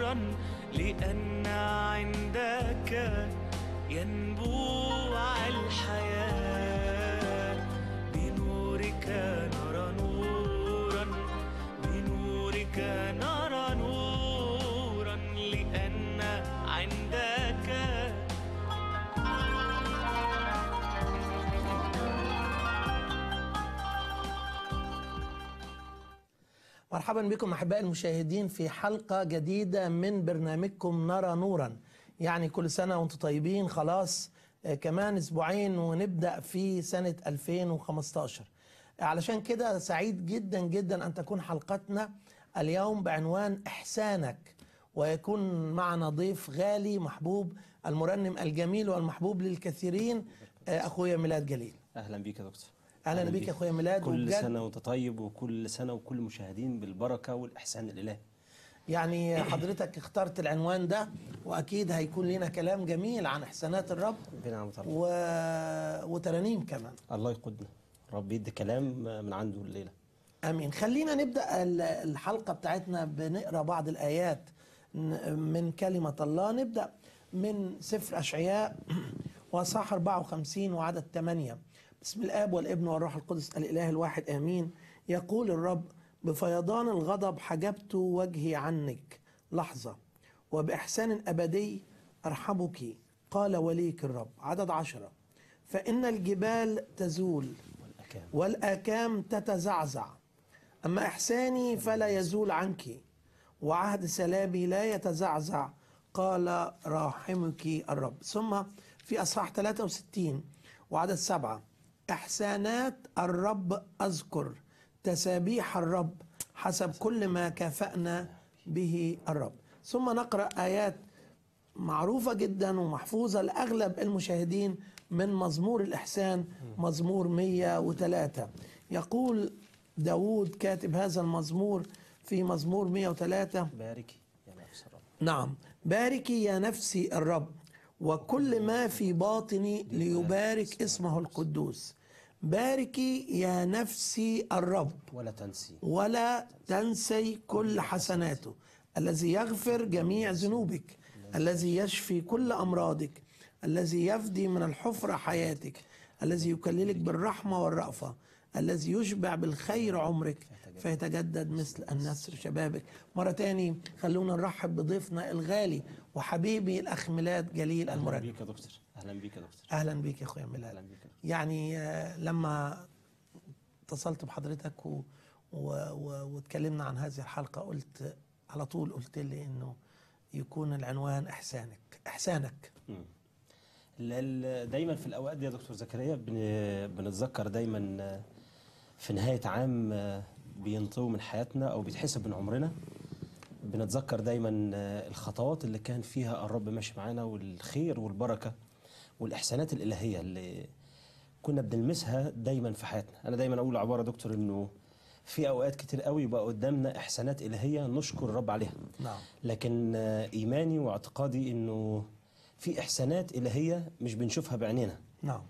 نورا لأن عندك ينبوع الحياة بنورك نرى نورا بنورك نرى نورا لأن عندك مرحبا بكم احبائي المشاهدين في حلقه جديده من برنامجكم نرى نورا يعني كل سنه وانتم طيبين خلاص آه، كمان اسبوعين ونبدا في سنه 2015 علشان كده سعيد جدا جدا ان تكون حلقتنا اليوم بعنوان احسانك ويكون معنا ضيف غالي محبوب المرنم الجميل والمحبوب للكثيرين آه، اخويا ميلاد جليل اهلا بيك يا دكتور اهلا بيك يا اخويا ميلاد كل وبجد سنه وانت طيب وكل سنه وكل المشاهدين بالبركه والاحسان الالهي يعني حضرتك اخترت العنوان ده واكيد هيكون لنا كلام جميل عن احسانات الرب بنعمه الله و... وترانيم كمان الله يقودنا رب يدي كلام من عنده الليله امين خلينا نبدا ال- الحلقه بتاعتنا بنقرا بعض الايات ن- من كلمه الله نبدا من سفر اشعياء واصحاح 54 وعدد 8 بسم الاب والابن والروح القدس الاله الواحد امين يقول الرب بفيضان الغضب حجبت وجهي عنك لحظه وباحسان ابدي ارحمك قال وليك الرب عدد عشرة فان الجبال تزول والاكام والآكام تتزعزع أما إحساني فلا يزول عنك وعهد سلامي لا يتزعزع قال راحمك الرب ثم في أصحاح 63 وعدد سبعة إحسانات الرب أذكر تسابيح الرب حسب كل ما كافأنا به الرب ثم نقرأ آيات معروفة جدا ومحفوظة لأغلب المشاهدين من مزمور الإحسان مزمور 103 يقول داود كاتب هذا المزمور في مزمور 103 باركي يا نفس الرب نعم باركي يا نفسي الرب وكل ما في باطني ليبارك اسمه القدوس باركي يا نفسي الرب ولا تنسي ولا تنسي كل حسناته الذي يغفر جميع ذنوبك الذي يشفي كل امراضك الذي يفدي من الحفره حياتك الذي يكللك بالرحمه والرأفه الذي يشبع بالخير عمرك فيتجدد مثل النسر شبابك مرة تاني خلونا نرحب بضيفنا الغالي وحبيبي الأخ ميلاد جليل اهلا المرنم بيك يا دكتور اهلا بيك يا دكتور أهلا بيك يا أخويا ميلاد اهلا بيك يا دكتور. يعني آه، لما اتصلت بحضرتك و... و... و... واتكلمنا عن هذه الحلقة قلت على طول قلت لي انه يكون العنوان احسانك احسانك مم. ال- ال- دايما في الاوقات دي يا دكتور زكريا بن- بنتذكر دايما آه، في نهايه عام آه، بينطوي من حياتنا او بيتحسب من عمرنا بنتذكر دايما آه، الخطوات اللي كان فيها الرب ماشي معانا والخير والبركه والاحسانات الالهيه اللي كنا بنلمسها دايما في حياتنا انا دايما اقول عباره يا دكتور انه في اوقات كتير قوي يبقى قدامنا احسانات الهيه نشكر الرب عليها نعم لكن آه، ايماني واعتقادي انه في احسانات الهيه مش بنشوفها بعينينا نعم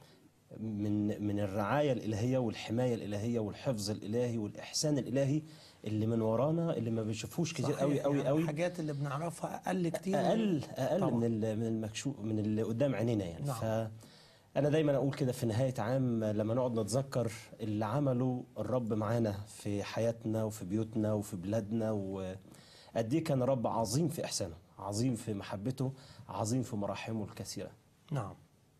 من من الرعايه الالهيه والحمايه الالهيه والحفظ الالهي والاحسان الالهي اللي من ورانا اللي ما بنشوفوش كتير صحيح، قوي قوي يعني قوي الحاجات اللي بنعرفها اقل كتير اقل اقل طبعاً. من ال- من المكشوف من اللي قدام عينينا يعني نعم. ف انا دايما اقول كده في نهايه عام لما نقعد نتذكر اللي عمله الرب معانا في حياتنا وفي بيوتنا وفي بلادنا وقد ايه كان رب عظيم في احسانه عظيم في محبته عظيم في مراحمه الكثيره نعم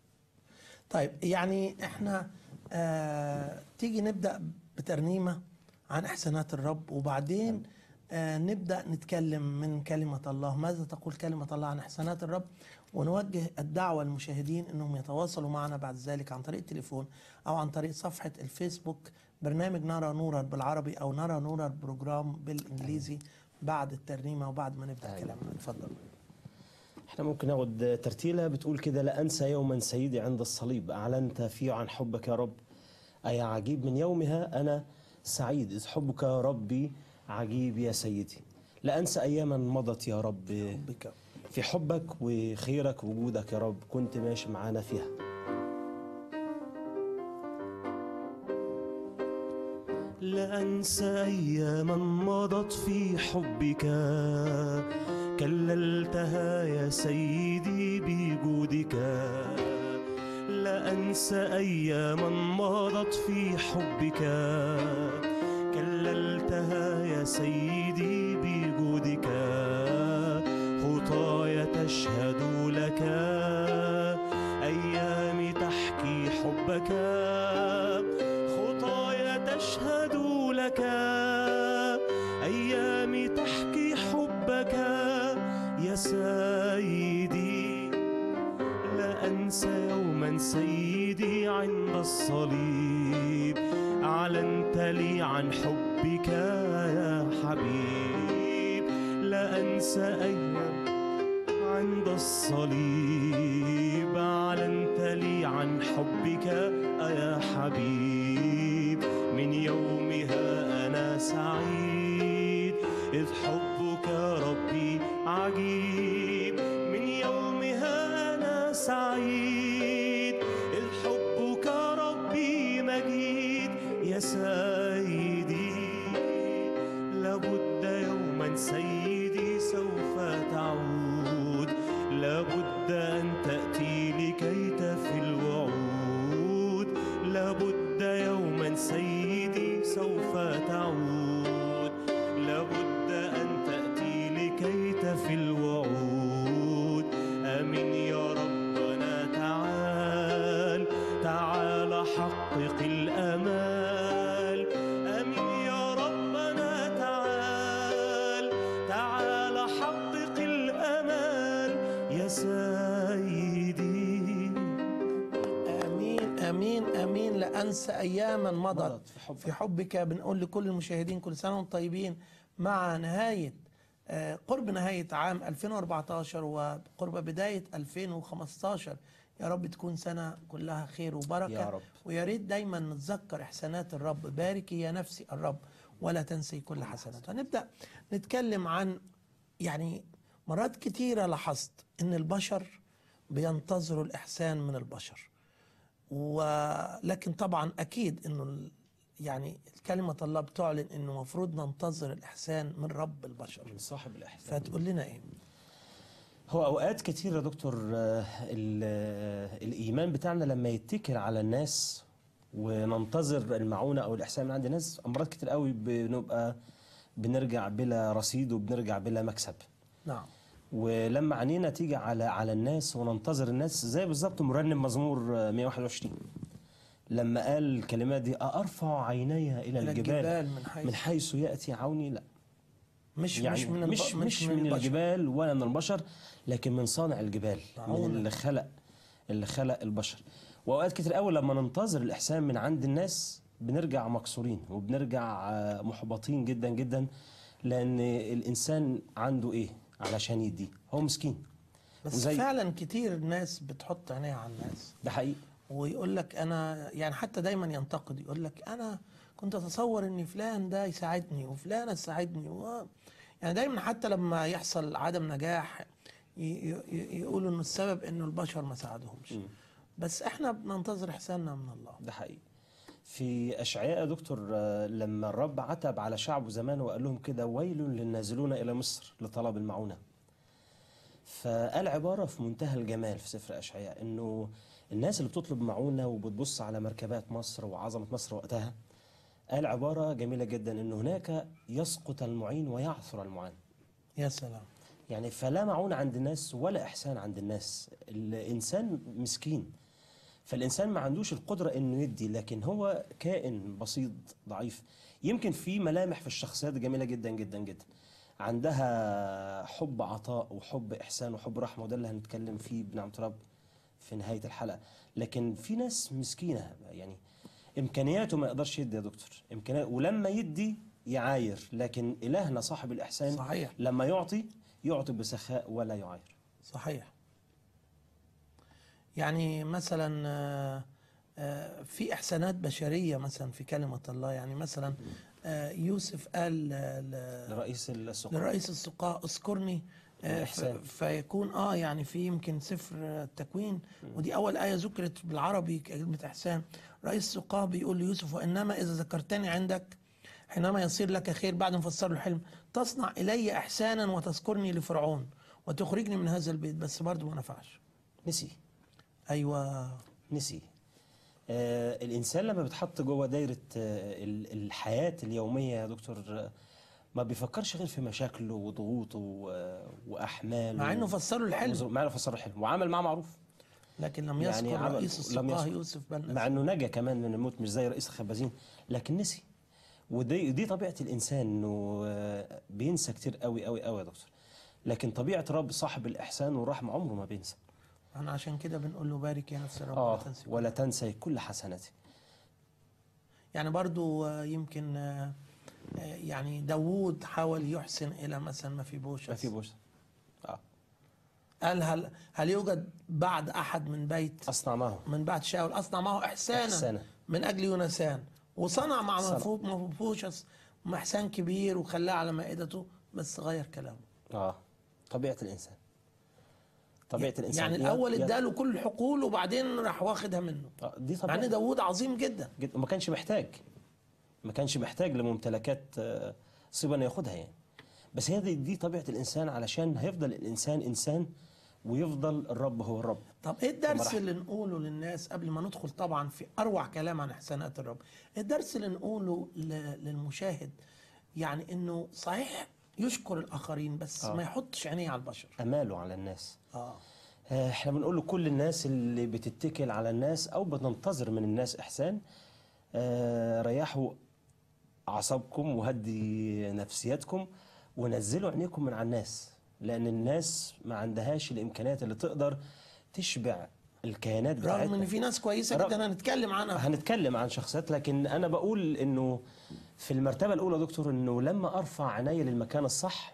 طيب يعني احنا آه تيجي نبدا بترنيمه عن احسانات الرب وبعدين آه نبدا نتكلم من كلمه الله ماذا تقول كلمه الله عن احسانات الرب ونوجه الدعوه للمشاهدين انهم يتواصلوا معنا بعد ذلك عن طريق التليفون او عن طريق صفحه الفيسبوك برنامج نرى نورا بالعربي او نرى نورا بروجرام بالانجليزي بعد الترنيمه وبعد ما نبدا أيوة. كلامنا اتفضل احنا ممكن ناخد ترتيلة بتقول كده لا أنسى يوما سيدي عند الصليب أعلنت فيه عن حبك يا رب أي عجيب من يومها أنا سعيد إذ حبك يا ربي عجيب يا سيدي لا أنسى أياما مضت يا رب بك في حبك وخيرك وجودك يا رب كنت ماشي معانا فيها لا أنسى أياما مضت في حبك كللتها يا سيدي بجودك لا أنسى أياما مضت في حبك كللتها يا سيدي بجودك خطايا تشهد لك أيامي تحكي حبك خطايا تشهد لك أيامي تحكي حبك يا سيدي لا أنسى يوما سيدي عند الصليب أعلنت لي عن حبك يا حبيب لا أنسى أيام عند الصليب أعلنت لي عن حبك يا حبيب من يومها أنا سعيد إذ حبك ربي عجيب من يومها أنا سعيد إذ حبك ربي مجيد يا سيدي لابد يوما سيدي سوف تعود لابد أن تأتي لكي تفي الوعود لابد يوما سيدي سوف تعود لابد أن تأتي لكي تفي الوعود آمين يا ربنا تعال تعال حقق الأمال آمين يا ربنا تعال تعال حقق الأمال يا سيدي امين امين امين لا انسى اياما مضت مضت في حبك. في حبك بنقول لكل المشاهدين كل سنه وانتم طيبين مع نهايه آه، قرب نهايه عام 2014 وقرب بدايه 2015 يا رب تكون سنه كلها خير وبركه يا رب. ويا ريت دايما نتذكر احسانات الرب باركي يا نفسي الرب ولا تنسي كل حسناته هنبدا نتكلم عن يعني مرات كتيره لاحظت ان البشر بينتظروا الاحسان من البشر ولكن طبعا اكيد انه ال- يعني كلمه الله بتعلن انه المفروض ننتظر الاحسان من رب البشر من صاحب الإحسان فتقول لنا ايه هو اوقات كتير يا دكتور آه، ال- آه، الايمان بتاعنا لما يتكل على الناس وننتظر المعونه او الاحسان من عند الناس امراض كتير قوي بنبقى بنرجع بلا رصيد وبنرجع بلا مكسب نعم ولما عينينا تيجي على على الناس وننتظر الناس زي بالظبط مرنم مزمور آه، 121 لما قال الكلمات دي أرفع عيني إلى إلى الجبال الجبال من حيث من حيث يأتي عوني لا مش يعني مش من الب... مش, مش من, البشر. الجبال ولا من البشر لكن من صانع الجبال من معقولة. اللي خلق اللي خلق البشر واوقات كتير قوي لما ننتظر الاحسان من عند الناس بنرجع مكسورين وبنرجع آه، محبطين جدا جدا لان الانسان عنده ايه علشان يدي هو مسكين بس وزي- فعلا كتير ناس بتحط عينيها على الناس ده حقيقي ويقول لك انا يعني حتى دايما ينتقد يقول لك انا كنت اتصور ان فلان ده يساعدني وفلانه تساعدني و... يعني دايما حتى لما يحصل عدم نجاح ي... ي... يقولوا ان السبب انه البشر ما ساعدهمش مم. بس احنا بننتظر احساننا من الله ده حقيقي في اشعياء يا دكتور آه، لما الرب عتب على شعبه زمان وقال لهم كده ويل للنازلون الى مصر لطلب المعونه فقال عباره في منتهى الجمال في سفر اشعياء انه الناس اللي بتطلب معونه وبتبص على مركبات مصر وعظمه مصر وقتها قال عباره جميله جدا ان هناك يسقط المعين ويعثر المعان يا سلام يعني فلا معونة عند الناس ولا إحسان عند الناس الإنسان مسكين فالإنسان ما عندوش القدرة إنه يدي لكن هو كائن بسيط ضعيف يمكن في ملامح في الشخصيات جميلة جدا جدا جدا عندها حب عطاء وحب إحسان وحب رحمة وده اللي هنتكلم فيه بنعمة رب في نهاية الحلقة لكن في ناس مسكينة يعني إمكانياته ما يقدرش يدي يا دكتور إمكانيات ولما يدي يعاير لكن إلهنا صاحب الإحسان صحيح لما يعطي يعطي بسخاء ولا يعاير صحيح يعني مثلا آه، آه، في احسانات بشريه مثلا في كلمه الله يعني مثلا آه، يوسف قال آه، ل- لرئيس السوق لرئيس السقاء اذكرني آه، الإحسان. ف- فيكون اه يعني في يمكن سفر آه، التكوين ودي اول ايه ذكرت بالعربي كلمه احسان رئيس السقاء بيقول ليوسف وانما اذا ذكرتني عندك حينما يصير لك خير بعد ما فسر له الحلم تصنع الي احسانا وتذكرني لفرعون وتخرجني من هذا البيت بس برضه ما نفعش نسي ايوه نسي آه الانسان لما بيتحط جوه دايره آه ال- الحياه اليوميه يا دكتور آه، ما بيفكرش غير في مشاكله وضغوطه و- واحماله مع انه فسر له الحلم وزر- مع انه فسر له الحلم وعمل معاه معروف لكن لم يعني يذكر عمل- رئيس لم السقاه يذكر. يوسف بن مع انه نجا كمان من الموت مش زي رئيس الخبازين لكن نسي ودي دي طبيعه الانسان انه آه، بينسى كتير قوي قوي قوي يا دكتور لكن طبيعه رب صاحب الاحسان والرحمه عمره ما بينسى احنا عشان كده بنقول له بارك يا نفس الرب اه ولا تنسي ولا تنسى كل حسناتك يعني برضو آه، يمكن آه، آه، يعني داوود حاول يحسن الى مثلا ما في بوشس ما في بوش اه قال هل هل يوجد بعد احد من بيت اصنع معه من بعد شاول اصنع معه احسانا, إحسانا. من اجل يونسان وصنع مع صنع. مفو- مفوشس احسان كبير وخلاه على مائدته بس غير كلامه اه طبيعه الانسان طبيعه الانسان يعني يد- الاول يد- اداله كل الحقول وبعدين راح واخدها منه آه، دي مع طبيعه ان داوود عظيم جدا جد- ما كانش محتاج ما كانش محتاج لممتلكات آه، صيبه انه ياخدها يعني بس هي دي, دي طبيعه الانسان علشان هيفضل الانسان انسان ويفضل الرب هو الرب طب ايه الدرس مراحل. اللي نقوله للناس قبل ما ندخل طبعا في اروع كلام عن احسانات الرب إيه الدرس اللي نقوله ل- للمشاهد يعني انه صحيح يشكر الاخرين بس آه. ما يحطش عينيه على البشر اماله على الناس اه آه، احنا بنقول لكل الناس اللي بتتكل على الناس او بتنتظر من الناس احسان آه، ريحوا اعصابكم وهدي نفسياتكم ونزلوا عينيكم من على الناس لان الناس ما عندهاش الامكانيات اللي تقدر تشبع الكيانات رغم بتاعتنا ان في ناس كويسه رغم- جدا هنتكلم عنها هنتكلم عن شخصيات لكن انا بقول انه في المرتبه الاولى يا دكتور انه لما ارفع عيني للمكان الصح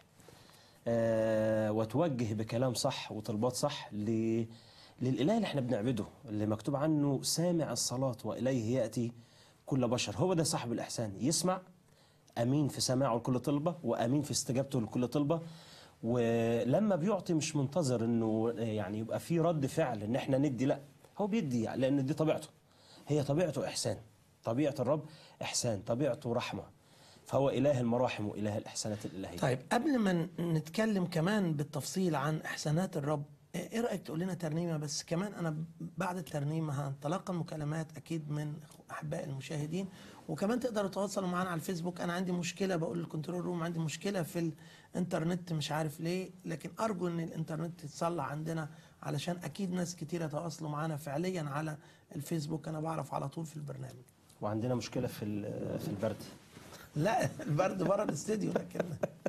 آه واتوجه بكلام صح وطلبات صح ل للاله اللي احنا بنعبده اللي مكتوب عنه سامع الصلاه واليه ياتي كل بشر هو ده صاحب الاحسان يسمع امين في سماعه لكل طلبه وامين في استجابته لكل طلبه ولما بيعطي مش منتظر انه يعني يبقى في رد فعل ان احنا ندي لا هو بيدي يعني لان دي طبيعته هي طبيعته احسان طبيعه الرب احسان طبيعته رحمه فهو اله المراحم واله الاحسانات الالهيه طيب قبل ما ن- نتكلم كمان بالتفصيل عن احسانات الرب ايه رايك تقول لنا ترنيمه بس كمان انا بعد الترنيمه هنتلقى المكالمات اكيد من احباء المشاهدين وكمان تقدروا تتواصلوا معانا على الفيسبوك انا عندي مشكله بقول للكنترول روم عندي مشكله في الانترنت مش عارف ليه لكن ارجو ان الانترنت يتصلح عندنا علشان اكيد ناس كتير يتواصلوا معانا فعليا على الفيسبوك انا بعرف على طول في البرنامج وعندنا مشكله في ال- في البرد لا البرد بره الاستديو لكن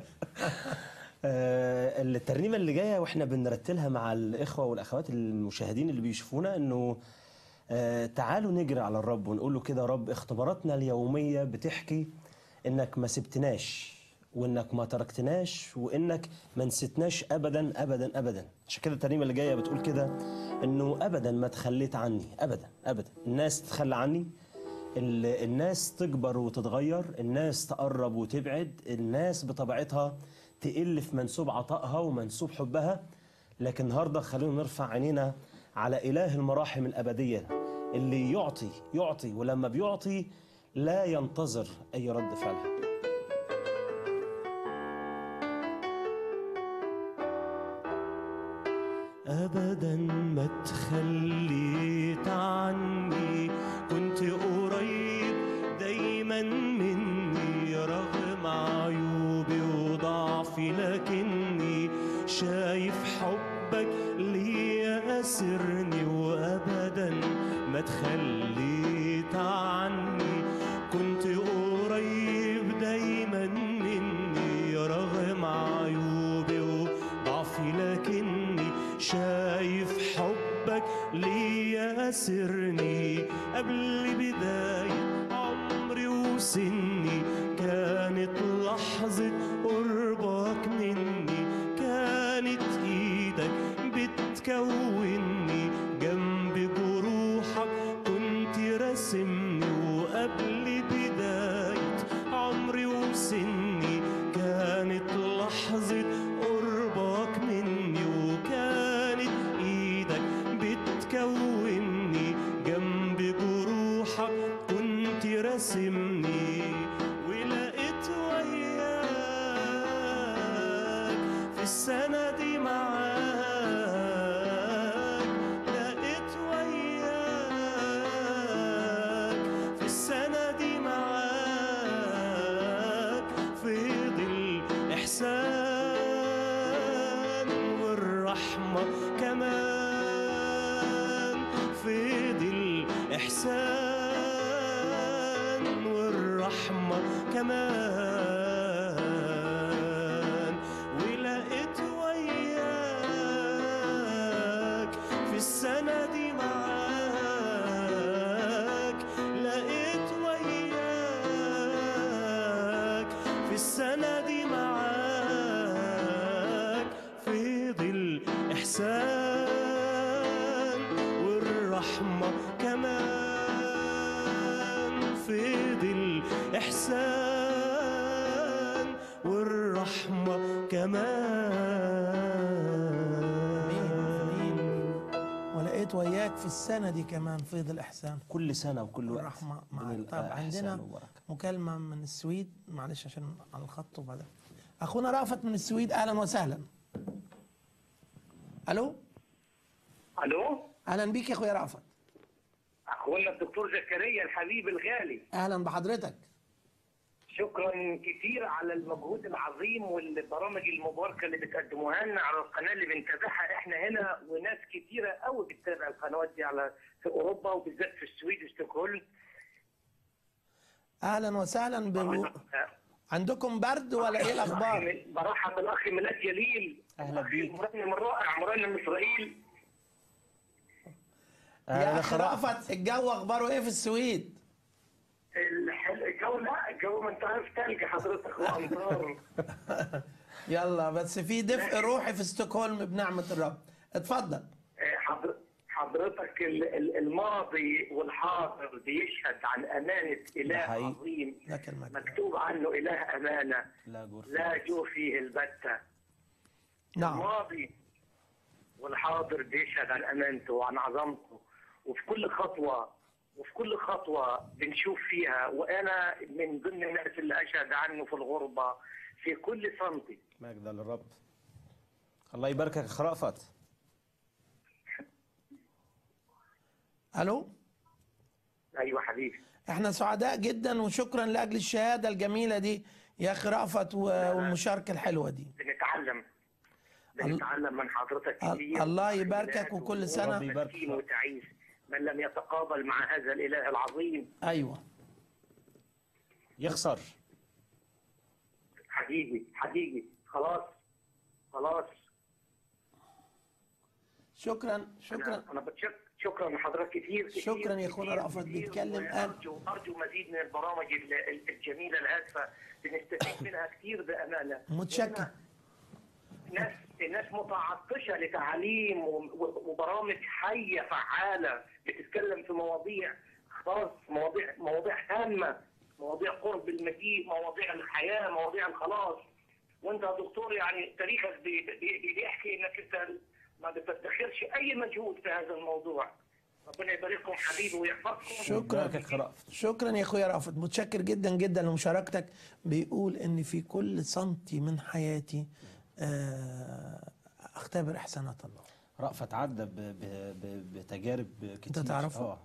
آه، الترنيمه اللي جايه واحنا بنرتلها مع الاخوه والاخوات المشاهدين اللي بيشوفونا انه آه، تعالوا نجري على الرب ونقول له كده يا رب اختباراتنا اليوميه بتحكي انك ما سبتناش وانك ما تركتناش وانك ما نسيتناش ابدا ابدا ابدا عشان كده الترنيمه اللي جايه بتقول كده انه ابدا ما تخليت عني ابدا ابدا الناس تتخلى عني ال- الناس تكبر وتتغير الناس تقرب وتبعد الناس بطبيعتها تقل في منسوب عطائها ومنسوب حبها لكن النهارده خلينا نرفع عينينا على إله المراحم الأبدية اللي يعطي يعطي ولما بيعطي لا ينتظر أي رد فعل ابدا ما تخليت عني كنت قريب دايما مني رغم عيوبي وضعفي لكني شايف حبك ليا اسرني وابدا ما تخليت عني كنت قريب دايما مني رغم عيوبي وضعفي لكني شايف حبك ليا سرني قبل بداية عمري وسني كانت لحظة قربك مني كانت ايدك بتكوني جنب جروحك كنت راسمني وقبل بداية عمري وسني كانت لحظة قربك مني وكانت ايدك بتكوني جنب جروحك كنت راسمني ولقيت السنة دي معاك لقيت وياك في السنة دي معاك فيض الإحسان والرحمة كمان فيض الإحسان والرحمة كمان ولقيت وياك في السنة دي معاك لقيت وياك في السنة دي معاك فيض الإحسان والرحمة كمان فيض الإحسان والرحمة امين كمان امين ولقيت وياك في السنه دي كمان فيض الاحسان كل سنه وكل وقت والرحمه من معاك طب الإحسان عندنا والبركة. مكالمه من السويد معلش عشان على الخط وبعدين اخونا رأفت من السويد اهلا وسهلا الو الو اهلا بيك يا اخويا رأفت اخونا الدكتور زكريا الحبيب الغالي اهلا بحضرتك شكرا كثير على المجهود العظيم والبرامج المباركه اللي بتقدموها لنا على القناه اللي بنتابعها احنا هنا وناس كثيره قوي بتتابع القنوات دي على في اوروبا وبالذات في السويد وستوكهولم اهلا وسهلا ب... عندكم برد ولا ايه الاخبار برحب بالاخ ميلاد جليل أهلا الأخ بيك. المرنم الرائع مرنم اسرائيل أهلا يا أخ اخي رأفت. رأفت الجو اخباره ايه في السويد الحل- الجو لا الجو ما انت عارف تلج حضرتك وامطار يلا بس في دفء روحي في ستوكهولم بنعمه الرب اتفضل حضر- حضرتك ال- ال- الماضي والحاضر بيشهد عن أمانة إله حقيقي. عظيم لك المجد مكتوب عنه إله أمانة لا جور لا جو فيه البتة نعم الماضي والحاضر بيشهد عن أمانته وعن عظمته وفي كل خطوة وفي كل خطوة بنشوف فيها وأنا من ضمن الناس اللي أشهد عنه في الغربة في كل سنتي مجد للرب الله يباركك يا أخ رأفت الو أيوة حبيبي احنا سعداء جدا وشكرا لاجل الشهاده الجميله دي يا اخي رأفت و- والمشاركه الحلوه دي بنتعلم بنتعلم من حضرتك ال- كتير الله يباركك وكل سنة. ربي يبارك مسكين وتعيس من لم يتقابل مع هذا الاله العظيم ايوه يخسر حقيقي حقيقي خلاص خلاص شكرا شكرا انا انا بتشك شكرا لحضرتك كتير كتير شكراً يا أخونا كتير رأفت، كتير، بيتكلم قال. وارجو ارجو مزيد من البرامج ال- ال- الجميله الهادفه بنستفيد منها كتير بامانه متشكر. لأن ناس ناس متعطشه لتعليم و- و- وبرامج حيه فعاله بتتكلم في مواضيع خاص مواضيع مواضيع هامه مواضيع قرب المجيء مواضيع الحياه مواضيع الخلاص وانت يا دكتور يعني تاريخك بي- بي- بيحكي انك انت ما بتدخرش اي مجهود في هذا الموضوع ربنا يبارككم حبيبي ويحفظكم شكرا يباركك يا أخ رأفت شكرا يا اخويا رأفت متشكر جدا جدا لمشاركتك بيقول ان في كل سنتي من حياتي آه، اختبر احسانات الله رأفت عدى ب- ب- ب- بتجارب كتير تعرفه؟ اه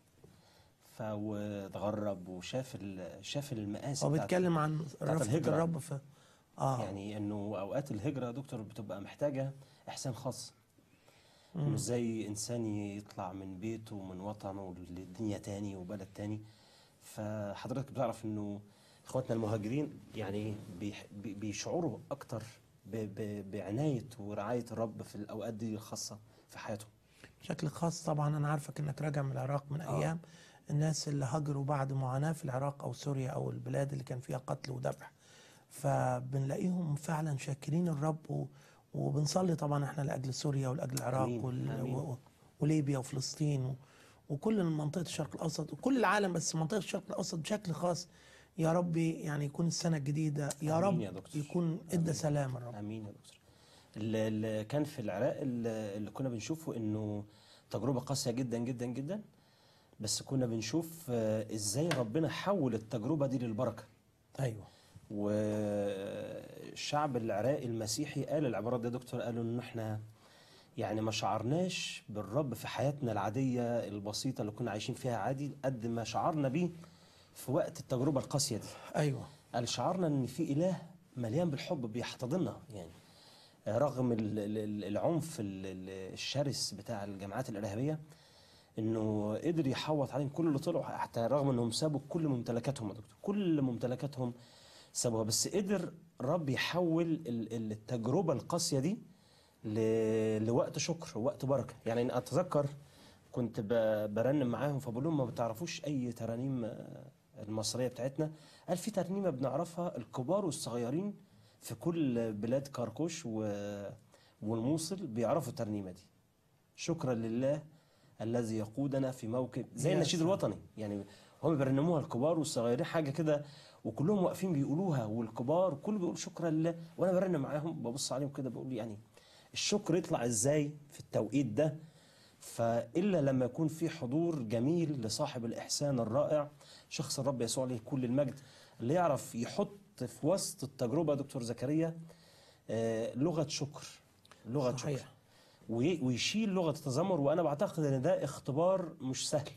فاتغرب وشاف ال- شاف المآسي هو بتاعت- بيتكلم عن بتاعت رفقة الهجرة. الرب في اه يعني انه اوقات الهجره يا دكتور بتبقى محتاجه احسان خاص انه ازاي انسان يطلع من بيته ومن وطنه لدنيا تاني وبلد تاني فحضرتك بتعرف انه اخواتنا المهاجرين يعني بيح- بي- بيشعروا اكتر ب- ب- بعنايه ورعايه الرب في الاوقات دي الخاصه في حياتهم بشكل خاص طبعا انا عارفك انك راجع من العراق من ايام الناس اللي هاجروا بعد معاناه في العراق او سوريا او البلاد اللي كان فيها قتل وذبح فبنلاقيهم فعلا شاكرين الرب و... وبنصلي طبعا احنا لاجل سوريا ولاجل العراق آمين، وال... آمين. و... وليبيا وفلسطين و... وكل منطقه الشرق الاوسط وكل العالم بس منطقه الشرق الاوسط بشكل خاص يا رب يعني يكون السنه الجديده يا آمين رب يا دكتور. يكون ادى سلام الرب امين يا دكتور اللي اللي كان في العراق اللي اللي كنا بنشوفه انه تجربه قاسيه جدا جدا جدا بس كنا بنشوف آه، ازاي ربنا حول التجربه دي للبركه ايوه والشعب العراقي المسيحي قال العبارات دي يا دكتور قالوا ان احنا يعني ما شعرناش بالرب في حياتنا العادية البسيطة اللي كنا عايشين فيها عادي قد ما شعرنا بيه في وقت التجربة القاسية دي ايوه قال شعرنا ان في اله مليان بالحب بيحتضننا يعني رغم ال- ال- ال- العنف ال- ال- الشرس بتاع الجماعات الارهابيه انه قدر يحوط عليهم كل اللي طلعوا حتى رغم انهم سابوا كل ممتلكاتهم يا دكتور كل ممتلكاتهم سابوها بس قدر رب يحول ال- ال- التجربه القاسيه دي ل- لوقت شكر ووقت بركه يعني أنا اتذكر كنت ب- برنم معاهم فبقول لهم ما بتعرفوش اي ترانيم آه، المصريه بتاعتنا قال في ترنيمه بنعرفها الكبار والصغيرين في كل بلاد كركوش و- والموصل بيعرفوا الترنيمه دي شكرا لله الذي يقودنا في موكب زي يا النشيد سلام. الوطني يعني هم بيرنموها الكبار والصغيرين حاجه كده وكلهم واقفين بيقولوها والكبار كله بيقول شكرا لله وانا برنم معاهم ببص عليهم كده بقول يعني الشكر يطلع ازاي في التوقيت ده فإلا لما يكون في حضور جميل لصاحب الإحسان الرائع شخص الرب يسوع عليه كل المجد اللي يعرف يحط في وسط التجربة يا دكتور زكريا آه، لغة شكر لغة صحيح. شكر وي- ويشيل لغة التذمر وأنا بعتقد إن ده اختبار مش سهل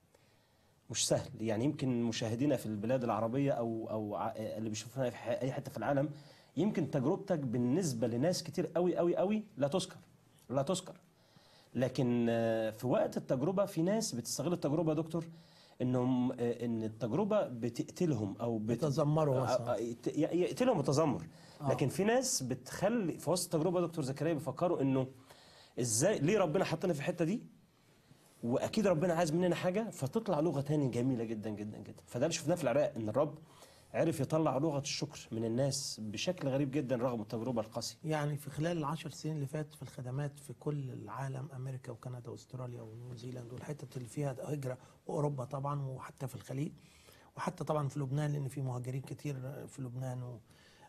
مش سهل يعني يمكن مشاهدينا في البلاد العربية أو أو ع- اللي بيشوفونا في ح- أي حتة في العالم يمكن تجربتك بالنسبة لناس كتير قوي قوي قوي لا تذكر لا تذكر لكن آه، في وقت التجربة في ناس بتستغل التجربة يا دكتور انهم آه، ان التجربة بتقتلهم او بت... بيتذمروا آه، مثلا. آه، يت- ي- يقتلهم التذمر لكن في ناس بتخلي في وسط التجربة يا دكتور زكريا بيفكروا انه ازاي ليه ربنا حطنا في الحتة دي واكيد ربنا عايز مننا حاجة فتطلع لغة تاني جميلة جدا جدا جدا فده اللي شفناه في العراق ان الرب عرف يطلع لغة الشكر من الناس بشكل غريب جدا رغم التجربة القاسية يعني في خلال العشر سنين اللي فاتت في الخدمات في كل العالم امريكا وكندا واستراليا ونيوزيلاند والحتت اللي فيها هجره واوروبا طبعا وحتى في الخليج وحتى طبعا في لبنان لان في مهاجرين كتير في لبنان و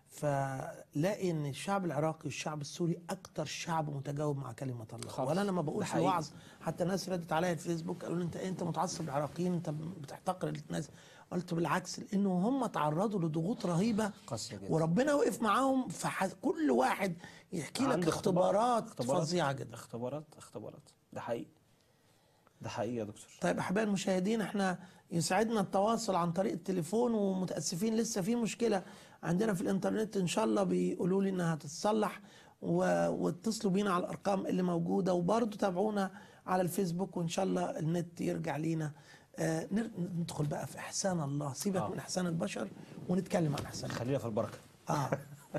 فلاقي ان الشعب العراقي والشعب السوري اكتر شعب متجاوب مع كلمه الله خالص. وانا لما بقول ده في حقيقي. الوعظ حتى ناس ردت عليا في الفيسبوك قالوا لي انت انت متعصب العراقيين انت بتحتقر الناس قلت بالعكس لانه هم تعرضوا لضغوط رهيبه قاسية جدا وربنا وقف معاهم فكل واحد يحكي لك عنده اختبارات, اختبارات فظيعه جدا اختبارات اختبارات ده حقيقي ده حقيقي يا دكتور طيب احبائي المشاهدين احنا يسعدنا التواصل عن طريق التليفون ومتاسفين لسه في مشكله عندنا في الانترنت ان شاء الله بيقولوا لي انها تتصلح و- واتصلوا بينا على الارقام اللي موجوده وبرضه تابعونا على الفيسبوك وان شاء الله النت يرجع لينا آه نر- ندخل بقى في احسان الله سيبك آه. من احسان البشر ونتكلم عن احسان خلينا في البركه اه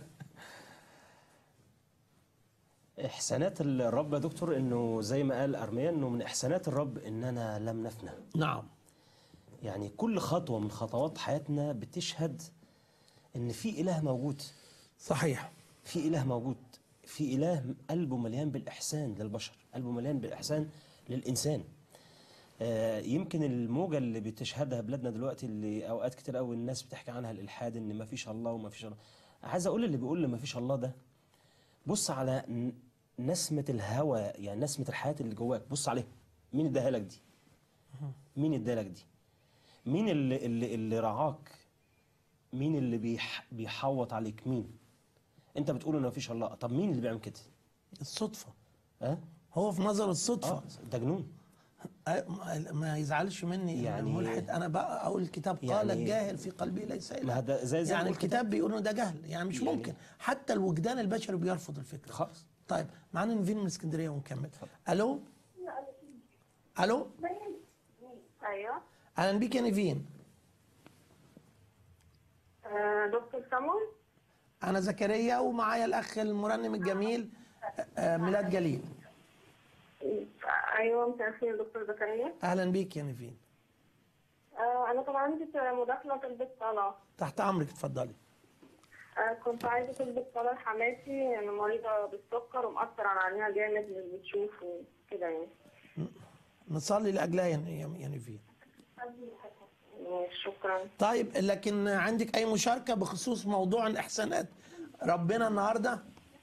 احسانات الرب يا دكتور انه زي ما قال ارميا انه من احسانات الرب اننا لم نفنى نعم يعني كل خطوه من خطوات حياتنا بتشهد ان في اله موجود صحيح في اله موجود في اله قلبه مليان بالاحسان للبشر قلبه مليان بالاحسان للانسان آه، يمكن الموجه اللي بتشهدها بلادنا دلوقتي اللي اوقات كتير قوي الناس بتحكي عنها الالحاد ان ما فيش الله وما فيش الله عايز اقول اللي بيقول ما فيش الله ده بص على ن- نسمه الهوى يعني نسمه الحياه اللي جواك بص عليها مين اداها لك دي مين اداها لك دي مين اللي اللي اللي رعاك مين اللي بيح بيحوط عليك مين انت بتقول ان مفيش الله طب مين اللي بيعمل كده الصدفه ها هو في نظر الصدفه اه ده جنون آه، ما- ما يزعلش مني يعني يعني- ملحد انا بقى اقول الكتاب قال يعني- الجاهل في قلبي ليس ما اله هذا زي زي ما يعني بقول الكتاب بيقول إنه ده جهل يعني مش يعني- ممكن حتى الوجدان البشري بيرفض الفكره خالص طيب معانا نيفين من اسكندريه ونكمل الو الو ايوه اهلا بيك يا نيفين آه، دكتور سامون انا زكريا ومعايا الاخ المرنم الجميل آه، آه، ميلاد جليل ايوه مساء الخير دكتور زكريا اهلا بيك يا نيفين آه، انا كان عندي مداخله طلبت طلاق تحت امرك اتفضلي آه، كنت عايزه طلبت طلاق حماتي انا مريضه بالسكر ومأثر على عينيها جامد مش بتشوف وكده يعني نصلي لاجلها يا يا- يا نيفين ماشي، شكرا طيب لكن عندك اي مشاركه بخصوص موضوع الاحسانات ربنا النهارده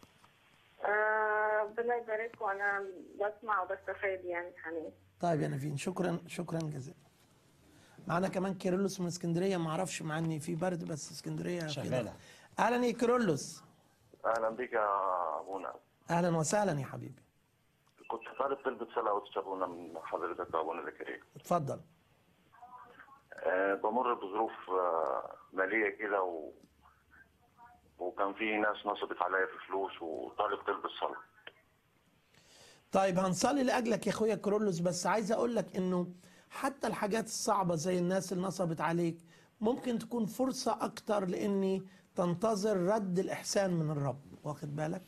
آه، ربنا يبارك وانا بسمع وبستفاد يعني حنين طيب يا نيفين شكرا شكرا جزيلا معانا كمان كيرلس من اسكندريه ما اعرفش مع ان في برد بس اسكندريه كده. شغالة. اهلا يا كيرلس اهلا بك يا ابونا اهلا وسهلا يا حبيبي كنت طالب تلبس صلاه وتشربونا من حضرتك يا ابونا زكريا اتفضل أه بمر بظروف آه، ماليه كده و... وكان في ناس نصبت عليا في فلوس وطالب تلبس صلاه طيب هنصلي لاجلك يا اخويا كيرلس بس عايز اقول لك انه حتى الحاجات الصعبه زي الناس اللي نصبت عليك ممكن تكون فرصه اكتر لاني تنتظر رد الاحسان من الرب واخد بالك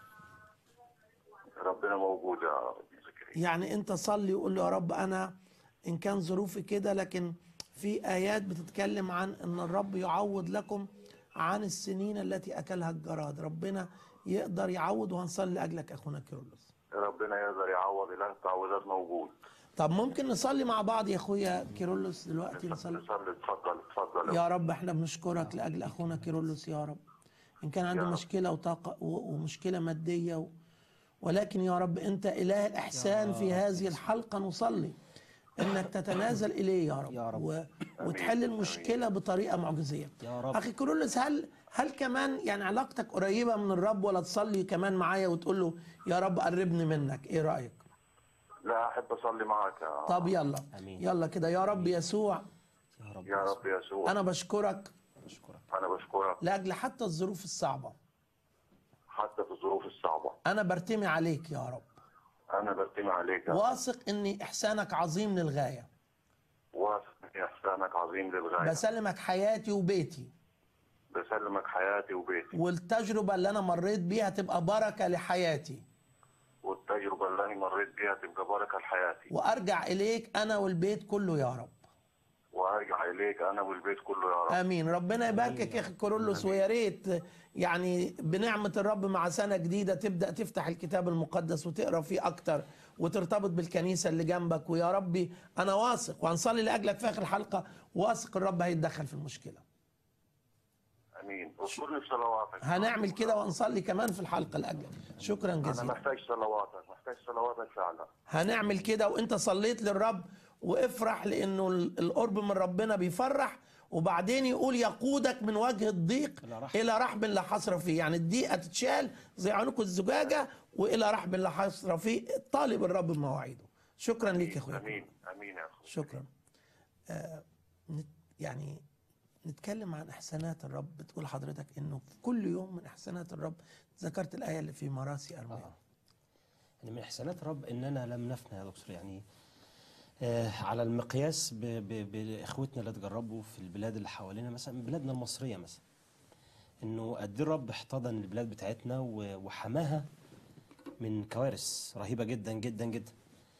ربنا موجود يا ابن زكريا يعني انت صلي وقول له يا رب انا ان كان ظروفي كده لكن في ايات بتتكلم عن ان الرب يعوض لكم عن السنين التي اكلها الجراد ربنا يقدر يعوض وهنصلي لاجلك اخونا كيرلس ربنا يقدر يعوض اله التعويضات موجود طب ممكن نصلي مع بعض يا اخويا كيرلس دلوقتي نصلي نصلي اتفضل اتفضل يا رب احنا بنشكرك لاجل اخونا كيرلس يا رب ان كان عنده يا رب. مشكله وطاقه و- ومشكله ماديه و... ولكن يا رب انت اله الاحسان في هذه الحلقه نصلي انك تتنازل اليه يا رب, يا رب. و... وتحل المشكله بطريقه معجزيه يا رب. اخي كيرلس هل هل كمان يعني علاقتك قريبه من الرب ولا تصلي كمان معايا وتقول له يا رب قربني منك ايه رايك لا احب اصلي معك يا طب يلا آمين. يلا كده يا رب يسوع يا رب يا رب يسوع انا بشكرك أشكرك انا بشكرك لاجل حتى الظروف الصعبه حتى في الظروف الصعبه انا برتمي عليك يا رب انا برتمي عليك يا رب. واثق ان احسانك عظيم للغايه واثق ان احسانك عظيم للغايه بسلمك حياتي وبيتي بسلمك حياتي وبيتي والتجربه اللي انا مريت بيها تبقى بركه لحياتي والتجربة اللي أنا مريت بيها تبقى بركة لحياتي وارجع اليك انا والبيت كله يا رب وأرجع إليك أنا والبيت كله يا رب امين ربنا يباركك يا اخي كورولوس ويا ريت يعني بنعمه الرب مع سنه جديده تبدا تفتح الكتاب المقدس وتقرا فيه اكتر وترتبط بالكنيسه اللي جنبك ويا ربي انا واثق وهنصلي لاجلك في اخر الحلقه واثق الرب هيتدخل في المشكله أمين اذكرني في صلواتك هنعمل كده وهنصلي كمان في الحلقه لاجلك شكرا أنا جزيلا محتاج صلواتك محتاج صلواتك فعلا هنعمل كده وانت صليت للرب وافرح لانه ال- القرب من ربنا بيفرح وبعدين يقول يقودك من وجه الضيق إلى رحب. الى رحب لا حصر فيه يعني الضيقه تتشال زي عنق الزجاجه والى رحب لا حصر فيه طالب الرب بمواعيده شكرا ليك يا اخويا أمين أمين يا أخوي شكرا آه نت يعني نتكلم عن احسانات الرب بتقول حضرتك انه في كل يوم من احسانات الرب ذكرت الايه اللي في مراسي ارميا آه. يعني من احسانات الرب اننا لم نفنى يا دكتور يعني آه على المقياس ب- ب- باخوتنا اللي اتجربوا في البلاد اللي حوالينا مثلا بلادنا المصريه مثلا انه قد إيه الرب احتضن البلاد بتاعتنا و- وحماها من كوارث رهيبه جدا جدا جدا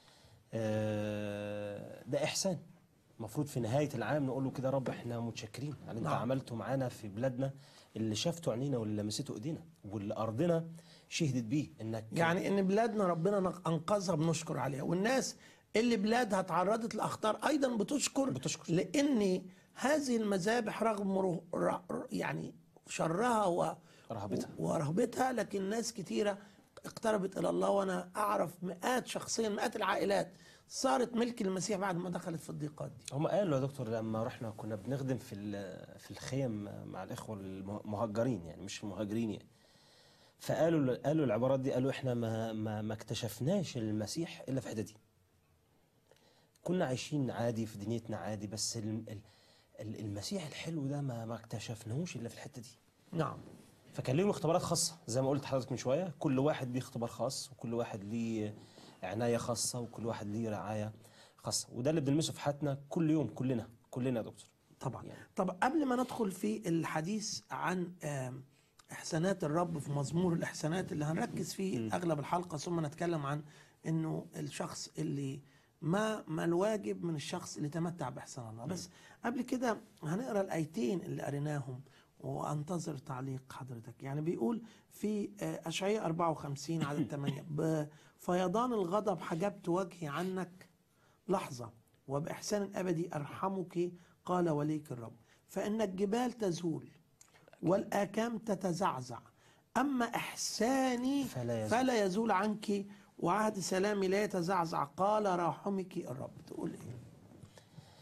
آه ده احسان المفروض في نهايه العام نقول له كده يا رب احنا متشكرين على اللي انت نعم. عملته معانا في بلادنا اللي شافته عينينا واللي لمسته ايدينا واللي ارضنا شهدت بيه انك يعني ان بلادنا ربنا نق- انقذها بنشكر عليها والناس اللي بلادها تعرضت لاخطار ايضا بتشكر بتشكر. لان هذه المذابح رغم رو- ر- يعني شرها و رهبتها. ورهبتها لكن ناس كتيره اقتربت الى الله وانا اعرف مئات شخصيا مئات العائلات صارت ملك المسيح بعد ما دخلت في الضيقات دي هم قالوا يا دكتور لما رحنا كنا بنخدم في ال- في الخيم مع الاخوه المهجرين يعني مش المهاجرين يعني فقالوا قالوا العبارات دي قالوا احنا ما ما, ما اكتشفناش المسيح الا في الحته دي كنا عايشين عادي في دنيتنا عادي بس ال- ال- ال- المسيح الحلو ده ما ما اكتشفناهوش الا في الحته دي نعم فكان ليهم اختبارات خاصة زي ما قلت لحضرتك من شوية كل واحد ليه اختبار خاص وكل واحد ليه عناية خاصة وكل واحد ليه رعاية خاصة وده اللي بنلمسه في حياتنا كل يوم كلنا كلنا يا دكتور طبعا يعني. طب قبل ما ندخل في الحديث عن آم، احسانات الرب في مزمور الاحسانات اللي هنركز فيه اغلب الحلقه ثم نتكلم عن انه الشخص اللي ما ما الواجب من الشخص اللي تمتع باحسان الله بس قبل كده هنقرا الايتين اللي قريناهم وانتظر تعليق حضرتك يعني بيقول في آه، اشعياء 54 عدد 8 بفيضان الغضب حجبت وجهي عنك لحظة وبإحسان أبدي أرحمك قال وليك الرب فإن الجبال تزول والآكام تتزعزع أما إحساني فلا يزول. فلا يزول عنك وعهد سلامي لا يتزعزع قال راحمك الرب تقول إيه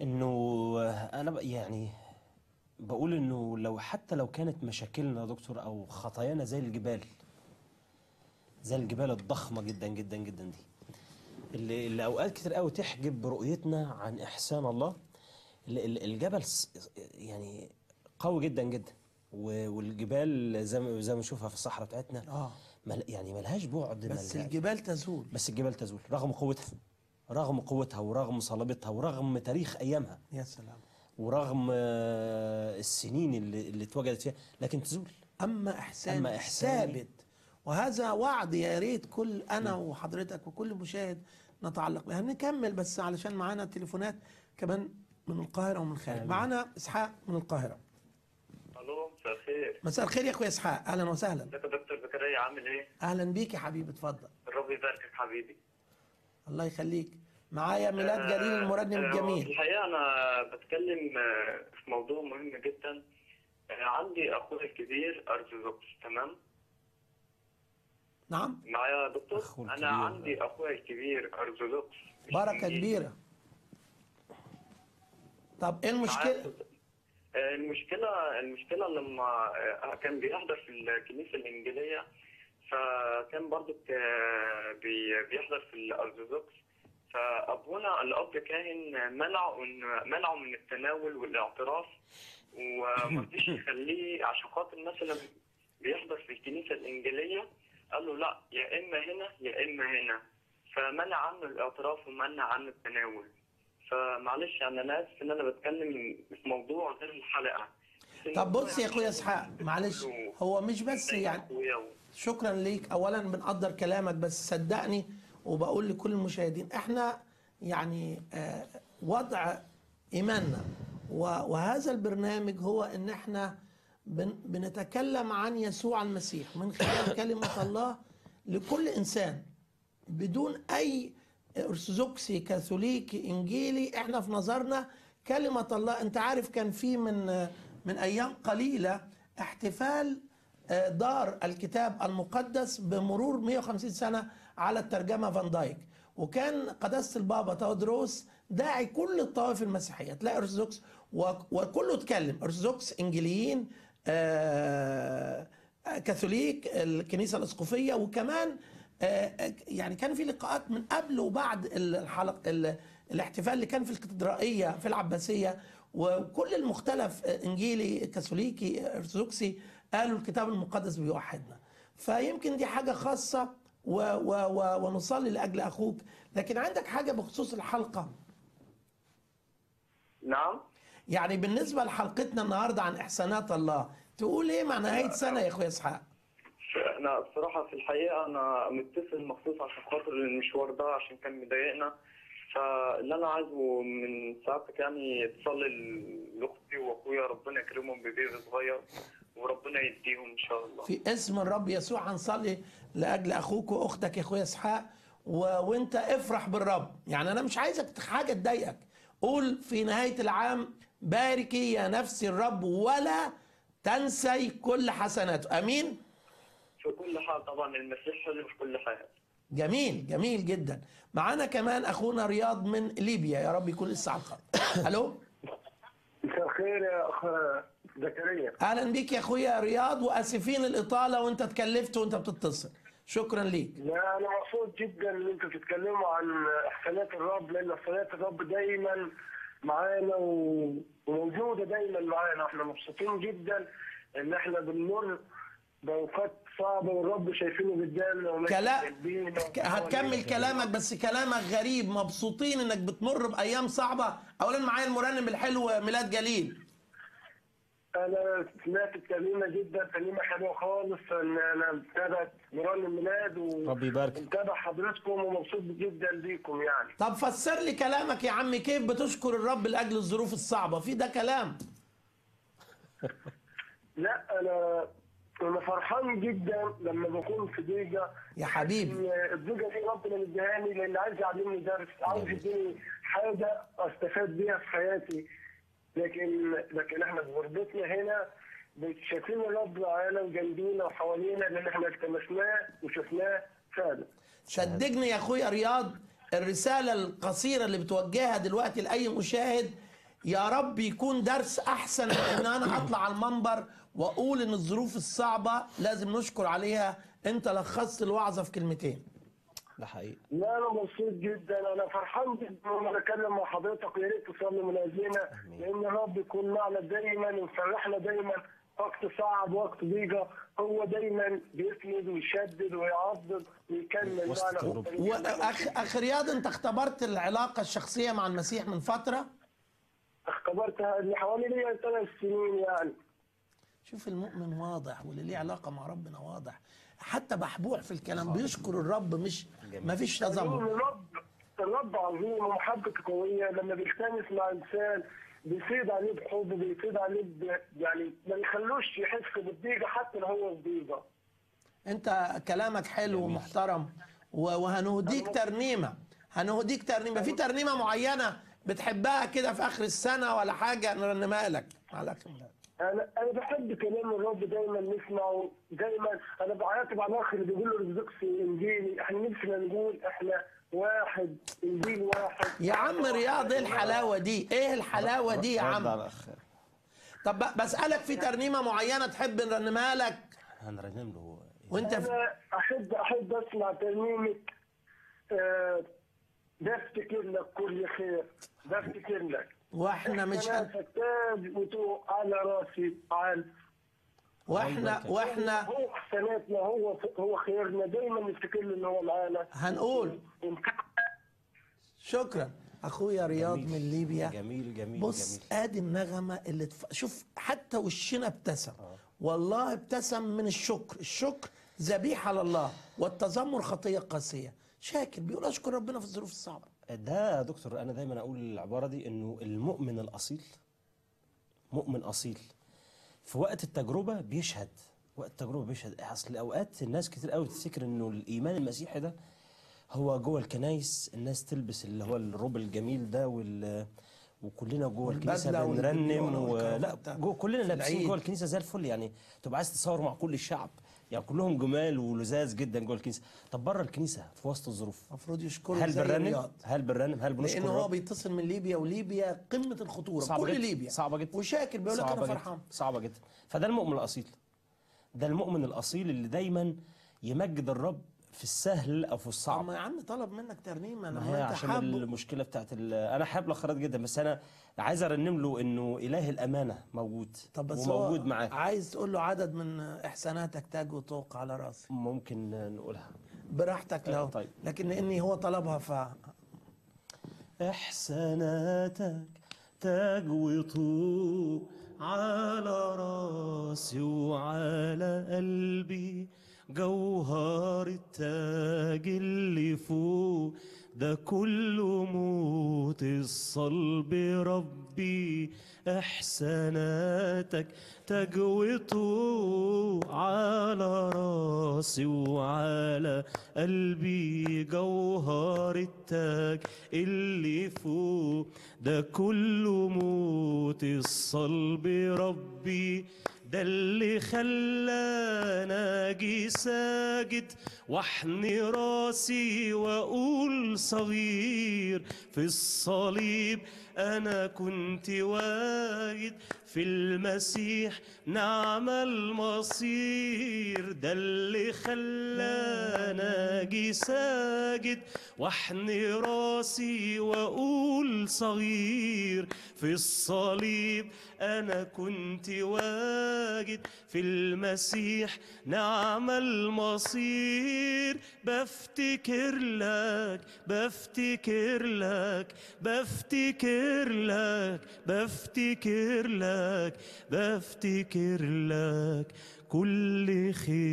انه انا ب- يعني بقول انه لو حتى لو كانت مشاكلنا يا دكتور او خطايانا زي الجبال زي الجبال الضخمه جدا جدا جدا دي اللي, اللي اوقات كتير قوي تحجب رؤيتنا عن احسان الله ال- ال- الجبل س- يعني قوي جدا جدا و- والجبال زي ما زي ما نشوفها في الصحراء بتاعتنا اه مل يعني ملهاش بعد بس ملها- الجبال تزول بس الجبال تزول رغم قوتها رغم قوتها ورغم صلابتها ورغم تاريخ ايامها يا سلام ورغم آه، السنين اللي, اللي اتوجدت فيها لكن تزول اما احسان أما إحساني. ثابت وهذا وعد يا ريت كل انا وحضرتك وكل مشاهد نتعلق به هنكمل بس علشان معانا تليفونات كمان من القاهره ومن الخارج آمين. معانا اسحاق من القاهره الو مساء الخير مساء الخير يا اخويا اسحاق اهلا وسهلا ازيك يا دكتور زكريا عامل ايه؟ اهلا بيك يا حبيبي اتفضل الرب يباركك حبيبي الله يخليك معايا ميلاد جليل المرنم آه، في الجميل الحقيقه انا بتكلم آه، في موضوع مهم جدا آه، عندي اخويا الكبير ارثوذكس تمام نعم معايا يا دكتور أخوه انا الكبير. عندي اخويا الكبير ارثوذكس مش بركه إنجيلي. كبيره طب ايه المشكله آه، المشكلة المشكلة لما آه، كان بيحضر في الكنيسة الإنجيلية فكان برضو ك- بي- بيحضر في الأرثوذكس فأبونا الأب كاهن منعه إن- منعه من التناول والاعتراف ومرضيش يخليه عشان خاطر مثلا بيحضر في الكنيسة الإنجيلية قال له لا يا إما هنا يا إما هنا فمنع عنه الاعتراف ومنع عنه التناول فمعلش يعني انا اسف ان انا بتكلم في موضوع غير الحلقه طب بص يا اخويا اسحاق معلش هو مش بس يعني أخويا و- شكرا ليك اولا بنقدر كلامك بس صدقني وبقول لكل المشاهدين احنا يعني آه، وضع ايماننا و- وهذا البرنامج هو ان احنا بن- بنتكلم عن يسوع المسيح من خلال كلمه الله لكل انسان بدون اي ارثوذكسي كاثوليكي انجيلي احنا في نظرنا كلمه الله انت عارف كان في من من ايام قليله احتفال آه، دار الكتاب المقدس بمرور 150 سنه على الترجمه فان دايك وكان قداسه البابا تودروس داعي كل الطوائف المسيحيه تلاقي ارثوذكس و- وكله اتكلم ارثوذكس انجيليين آه، كاثوليك الكنيسه الاسقفيه وكمان آه، يعني كان في لقاءات من قبل وبعد الحلق ال- الاحتفال اللي كان في الكاتدرائيه في العباسيه وكل المختلف آه، انجيلي كاثوليكي ارثوذكسي قالوا الكتاب المقدس بيوحدنا فيمكن دي حاجه خاصه و و و ونصلي لاجل اخوك لكن عندك حاجه بخصوص الحلقه نعم يعني بالنسبه لحلقتنا النهارده عن احسانات الله تقول ايه مع نهايه سنه يا اخويا اسحاق انا الصراحه في الحقيقه انا متصل مخصوص عشان خاطر المشوار ده عشان كان مضايقنا فاللي انا عايزه من سعادتك يعني تصلي لاختي واخويا ربنا يكرمهم ببيبي صغير وربنا يديهم ان شاء الله في اسم الرب يسوع هنصلي لاجل اخوك واختك يا اخويا اسحاق و... وانت افرح بالرب يعني انا مش عايزك حاجه تضايقك قول في نهايه العام باركي يا نفسي الرب ولا تنسي كل حسناته امين في كل حال طبعا المسيح حلو في كل حال جميل جميل جدا معانا كمان اخونا رياض من ليبيا يا رب يكون لسه على الخط الو مساء الخير يا اخ زكريا اهلا بيك يا اخويا رياض واسفين الاطاله وانت اتكلفت وانت بتتصل شكرا ليك لا انا مبسوط جدا ان انتوا تتكلموا عن احسانات الرب لان احسانات الرب دايما معانا و- وموجوده دايما معانا احنا مبسوطين جدا ان احنا بنمر باوقات صعبه والرب شايفينه قدامنا وماشي كلا جنبينا ك- هتكمل كلامك بس كلامك غريب مبسوطين انك بتمر بايام صعبه اولا معايا المرنم الحلو ميلاد جليل انا سمعت الترنيمه جدا ترنيمه حلوه خالص ان انا متابع مران ميلاد و- ربي يبارك ومتابع حضرتكم ومبسوط جدا بيكم يعني طب فسر لي كلامك يا عم كيف بتشكر الرب لاجل الظروف الصعبه في ده كلام لا انا انا فرحان جدا لما بكون في ضيقه يا حبيبي إن الضيقه دي ربنا مديهاني لان عايز يعلمني درس عاوز يديني حاجه استفاد بيها في حياتي لكن لكن احنا في غربتنا هنا شايفين الرب معانا وجنبينا وحوالينا لان احنا التمسناه وشفناه فعلا صدقني يا اخويا رياض الرساله القصيره اللي بتوجهها دلوقتي لاي مشاهد يا رب يكون درس احسن من ان انا اطلع على المنبر واقول ان الظروف الصعبه لازم نشكر عليها انت لخصت الوعظه في كلمتين ده حقيقي لا انا مبسوط جدا انا فرحان جدا وانا بتكلم مع حضرتك ويا ريت تصلي من اجلنا لان الرب يكون معنا دايما ويفرحنا دايما وقت صعب وقت ضيقه هو دايما بيسند ويشدد ويعضد ويكمل وسط معنا التجربة. واخ اخ رياض انت اختبرت العلاقه الشخصيه مع المسيح من فتره اختبرتها اللي حوالي ليا ثلاث سنين يعني شوف المؤمن واضح واللي ليه علاقه مع ربنا واضح حتى بحبوح في الكلام بيشكر الرب مش ما فيش يقول تذمر الرب الرب عظيم ومحبته قويه لما بيلتمس مع انسان بيفيض عليه بحب بيفيض عليه ب... يعني ما بيخلوش يحس بالضيقه حتى لو هو في ضيقه انت كلامك حلو ومحترم و- وهنهديك ترنيمه هنهديك ترنيمه في ترنيمه معينه بتحبها كده في اخر السنه ولا حاجه نرنمها لك على خير. انا انا بحب كلام الرب دايما نسمعه دايما انا بعاتب على الاخ اللي بيقول له رزقك في انجيلي احنا نفسنا نقول احنا واحد انجيل واحد يا عم رياض ايه الحلاوه دي ايه الحلاوه دي يا رد عم على الأخ طب ب- بسالك في ترنيمه معينه تحب نرنمها لك هنرنم له وانت في انا احب احب اسمع ترنيمه آه، بفتكر لك كل خير بفتكر لك واحنا مش انا هن... فتاج وتوق على راسي عال واحنا واحنا هو حسناتنا هو هو خيرنا دايما نفتكر له ان هو معانا هنقول شكرا اخويا رياض جميل. من ليبيا جميل جميل بص جميل ادي النغمه اللي تف... شوف حتى وشنا ابتسم والله ابتسم من الشكر الشكر ذبيحه لله والتذمر خطيه قاسيه شاكر بيقول اشكر ربنا في الظروف الصعبه ده يا دكتور انا دايما اقول العباره دي انه المؤمن الاصيل مؤمن اصيل في وقت التجربه بيشهد وقت التجربه بيشهد اصل اوقات الناس كتير قوي تفتكر انه الايمان المسيحي ده هو جوه الكنايس الناس تلبس اللي هو الروب الجميل ده وال وكلنا جوه الكنيسه والبدلة بنرنم والبنيونة ولا والكرافتة. جوه كلنا لابسين العيد. جوه الكنيسه زي الفل يعني تبقى عايز تصور مع كل الشعب يعني كلهم جمال ولذاذ جدا جوه الكنيسه طب بره الكنيسه في وسط الظروف المفروض يشكره هل زي بنرنم رياض هل بنرنم هل بنشكر لانه هو الرب؟ بيتصل من ليبيا وليبيا قمه الخطوره صعبة كل جدا. ليبيا صعبة جدا. وشاكر بيقول لك انا صعبة فرحان جدا صعبة جدا فده المؤمن الأصيل ده المؤمن الأصيل اللي دايما يمجد الرب في السهل أو في طب الصعب ما يا عم طلب منك ترنيمه ما لما هي انت عشان حابه المشكلة بتاعت ال- أنا حابب الأخرات جدا بس أنا عايز أرنم له إنه إله الأمانة موجود طب بس وموجود هو معاه عايز تقول له عدد من احساناتك تاج وطوق على راسي ممكن نقولها براحتك لو طيب. لكن لاني هو طلبها ف إحساناتك تاج وطوق على راسي وعلى قلبي جوهر التاج اللي فوق ده كله موت الصلب ربي إحساناتك تاج وطوق على راسي وعلى قلبي جوهر التاج اللي فوق ده كله موت الصلب ربي ده اللي خلانا اجي ساجد واحني راسي واقول صغير في الصليب انا كنت واجد في المسيح نعم المصير ده اللي خلانا اجي ساجد واحني راسي واقول صغير في الصليب انا كنت واجد في المسيح نعم المصير بفتكر لك بفتكر لك بفتكر لك بفتكر لك بفتكر لك كل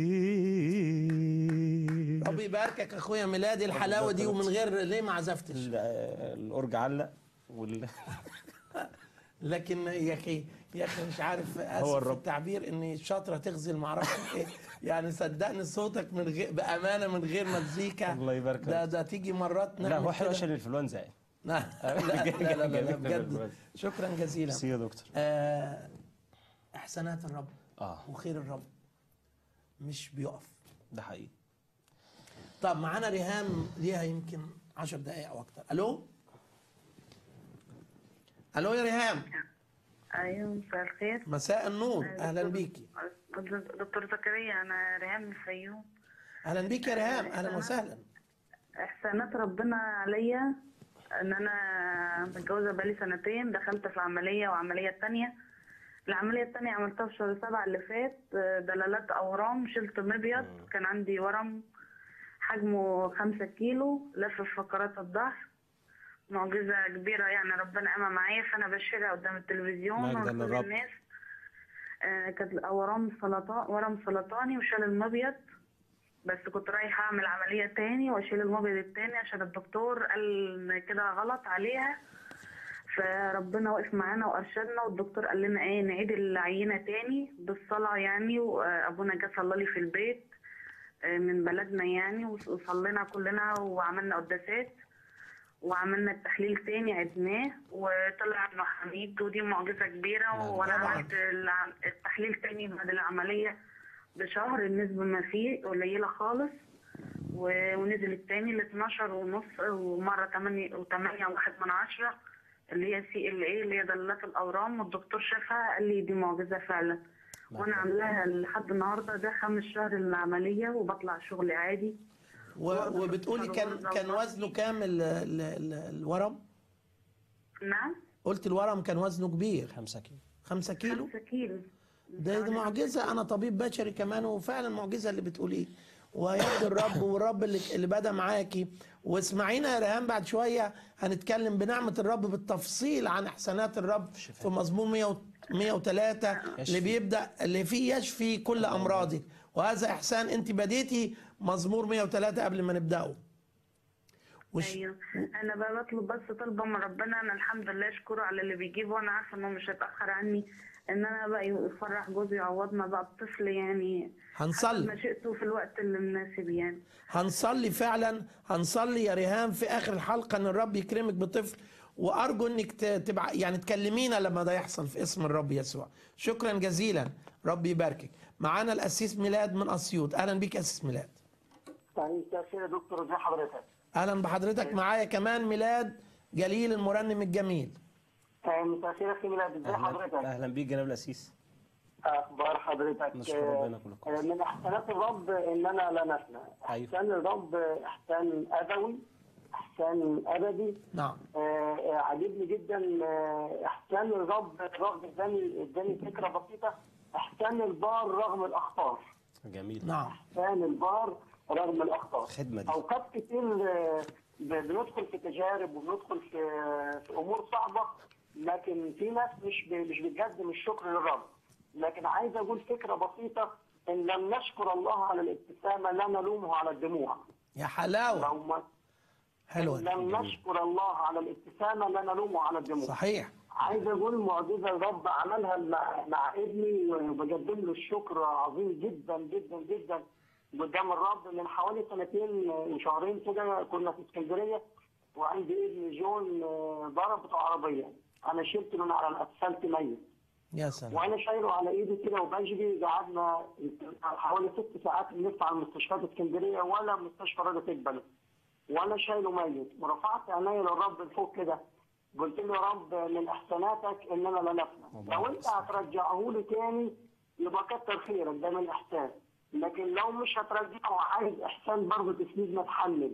خير ربي يباركك اخويا ميلادي الحلاوه دي ومن غير ليه ما عزفتش ال- الأورج علق وال... لكن يا اخي يا اخي مش عارف اسف هو في الرب. التعبير اني شاطره تغزل ما اعرفش ايه يعني صدقني صوتك من غير بامانه من غير مزيكا الله يبارك ده فيك. ده تيجي مرات لا نعمل هو حلو كده. عشان الانفلونزا يعني لا لا لا, لا, لا, لا جميل بجد بالفعل. شكرا جزيلا ميرسي يا دكتور آه احسانات الرب اه وخير الرب مش بيقف ده حقيقي طب معانا ريهام ليها يمكن 10 دقائق او اكتر الو الو يا ريهام ايوه مساء الخير مساء النور اهلا بيكي دكتور زكريا انا ريهام من الفيوم اهلا بيك يا ريهام اهلا وسهلا احسانات ربنا عليا ان انا متجوزه بقالي سنتين دخلت في عمليه وعمليه تانية العمليه التانية عملتها في شهر سبعة اللي فات دلالات اورام شلت مبيض كان عندي ورم حجمه خمسة كيلو لف في فقرات الظهر معجزة كبيرة يعني ربنا قام معايا فأنا بشيلها قدام التلفزيون مجدا وكل للرب. الناس آه، كانت ورم سرطان ورم سرطاني وشال المبيض بس كنت رايحة أعمل عملية تاني وأشيل المبيض التاني عشان الدكتور قال إن كده غلط عليها فربنا وقف معانا وأرشدنا والدكتور قال لنا إيه نعيد العينة تاني بالصلاة يعني وأبونا جه صلى لي في البيت آه، من بلدنا يعني وصلينا كلنا وعملنا قداسات وعملنا التحليل تاني عدناه وطلع انه حميد ودي معجزه كبيره وانا طبعاً. عملت الع- التحليل تاني بعد العمليه بشهر النسبه ما فيه قليله خالص و- ونزل التاني ل 12 ونص ومره 8 و8 وواحد من عشرة اللي هي سي ال اي اللي هي دلالات الاورام والدكتور شافها قال لي دي معجزه فعلا وانا عاملاها لحد النهارده ده خامس شهر العمليه وبطلع شغل عادي و- وبتقولي كان كان وزنه كام ال- ال- ال- الورم نعم قلت الورم كان وزنه كبير خمسة كيلو خمسة كيلو 5 كيلو ده دي معجزة أنا طبيب بشري كمان وفعلا معجزة اللي بتقوليه ويد الرب والرب اللي اللي بدا معاكي واسمعينا يا ريهام بعد شوية هنتكلم بنعمة الرب بالتفصيل عن إحسانات الرب في مزمور 100 103 اللي يشفي. بيبدأ اللي فيه يشفي كل أمراضك وهذا إحسان أنت بديتي مزمور 103 قبل ما نبدأه وش ايوه انا بقى بطلب بس طلبه من ربنا انا الحمد لله اشكره على اللي بيجيبه وانا عارفه انه مش هيتاخر عني ان انا بقى يفرح جوزي يعوضنا بقى بطفل يعني هنصلي. حسب مشيئته في الوقت اللي مناسب يعني هنصلي فعلا هنصلي يا ريهام في اخر الحلقه ان الرب يكرمك بطفل وارجو انك ت- تبع يعني تكلمينا لما ده يحصل في اسم الرب يسوع شكرا جزيلا ربي يباركك معانا الاسيس ميلاد من اسيوط اهلا بيك يا اسيس ميلاد مساء الخير يا دكتور ازي حضرتك؟ اهلا بحضرتك معايا كمان ميلاد جليل المرنم الجميل آه، مساء الخير يا اخي ميلاد ازي اهلا حضرتك؟ اهلا بيك جناب الاسيس اخبار حضرتك نشكر آه، ربنا كله آه، كويس من احسانات الرب اننا لا نفنى أيوة. احسان الرب احسان ابوي احسان ابدي نعم آه، آه، عاجبني جدا آه، احسان الرب الرب اداني اداني فكره بسيطه احسان البار رغم الاخطار جميل نعم احسان البار رغم الاخطار الخدمة دي. اوقات كتير آه، ب- بندخل في تجارب وبندخل في في امور صعبه لكن في ناس مش ب- مش بتقدم الشكر للرب لكن عايز اقول فكره بسيطه ان لم نشكر الله على الابتسامه لا نلومه على الدموع يا حلاوه لو ما حلوه دي. لم نشكر الله على الابتسامه لا نلومه على الدموع صحيح عايز اقول معجزه الرب عملها مع, مع ابني وبقدم له الشكر عظيم جدا جدا جدا قدام الرب من حوالي سنتين وشهرين كده كنا في اسكندريه وعندي ابني جون آه، ضربته عربيه انا شلت من على الاسفلت ميت يا سلام وانا شايله على ايدي كده وبجري قعدنا حوالي ست ساعات بنلف على مستشفيات اسكندريه ولا مستشفى راضي تقبله وانا شايله ميت ورفعت عيني للرب لفوق كده قلت له يا رب من احساناتك ان انا لا نفنى لو انت هترجعه لي تاني يبقى كتر خيرك ده من احسان لكن لو مش هترجعه عايز احسان برضه تسليم نتحمل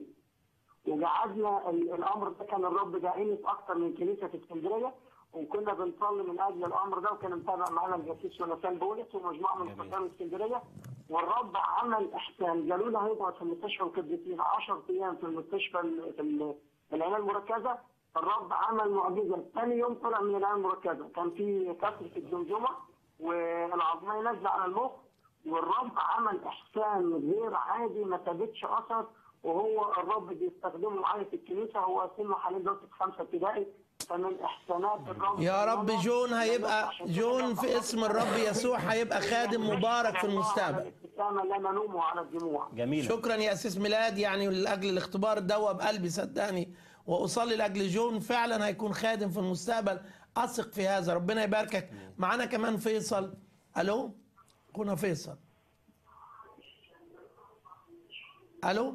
وقعدنا ال- الامر ده كان الرب داعيني في اكتر من كنيسه في اسكندريه وكنا بنصلي من اجل الامر ده وكان متابع معانا الجاسوس ونسان بولس ومجموعه من جميل. سكان اسكندريه والرب عمل احسان قالوا له هيقعد في المستشفى القديسين 10 ايام في المستشفى ال- في ال- في العنايه المركزه الرب عمل معجزه ثاني يوم طلع من العنايه المركزه كان في كسر في الجمجمه والعظميه نازله على المخ والرب عمل احسان غير عادي ما سابتش اثر وهو الرب بيستخدمه معايا في الكنيسه هو سنه حاليا دلوقتي في خمسه ابتدائي فمن احسانات الرب يا رب إن أنا- جون هيبقى عشان كده جون في اسم الرب يسوع هيبقى خادم مبارك في المستقبل الابتسامه لا نلومه على الدموع جميل شكرا يا اسيس ميلاد يعني لاجل الاختبار ده بقلبي صدقني واصلي لاجل جون فعلا هيكون خادم في المستقبل اثق في هذا ربنا يباركك معانا كمان فيصل الو اخونا فيصل الو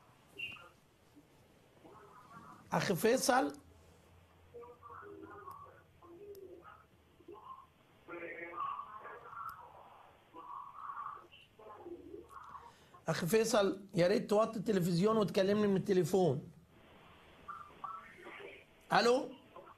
اخي فيصل اخ فيصل يا ريت توطي التلفزيون وتكلمني من التليفون الو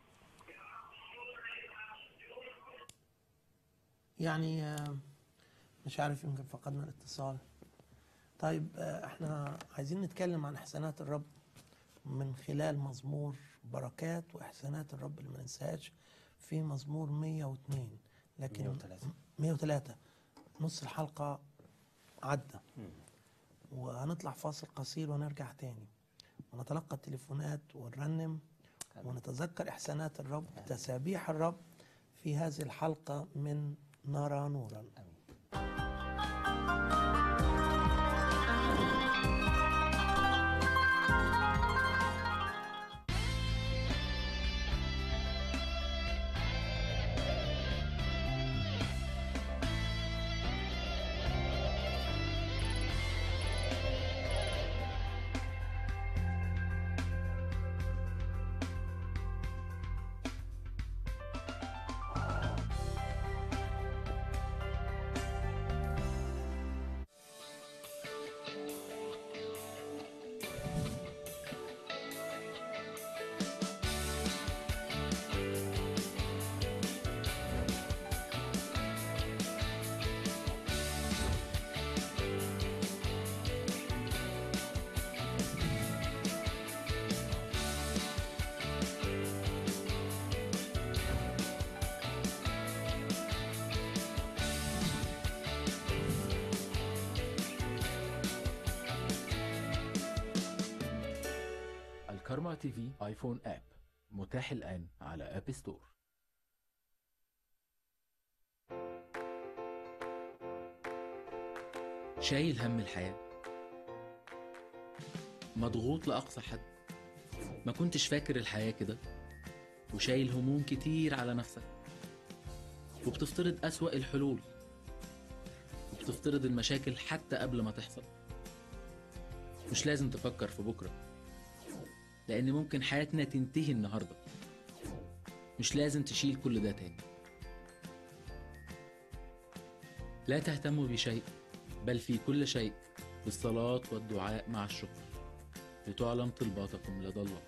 يعني آه، مش عارف يمكن فقدنا الاتصال طيب آه، احنا عايزين نتكلم عن احسانات الرب من خلال مزمور بركات واحسانات الرب اللي ما ننساهاش في مزمور 102 لكن 103. 103 نص الحلقه عدى وهنطلع فاصل قصير ونرجع تاني ونتلقى التليفونات ونرنم ونتذكر إحسانات الرب تسابيح الرب في هذه الحلقة من نرى نورا الكارما تي في ايفون اب متاح الآن على اب ستور شايل هم الحياة مضغوط لأقصى حد ما كنتش فاكر الحياة كده وشايل هموم كتير على نفسك وبتفترض أسوأ الحلول وبتفترض المشاكل حتى قبل ما تحصل مش لازم تفكر في بكرة لأن ممكن حياتنا تنتهي النهاردة مش لازم تشيل كل ده تاني لا تهتموا بشيء بل في كل شيء بالصلاة والدعاء مع الشكر لتعلم طلباتكم لدى الله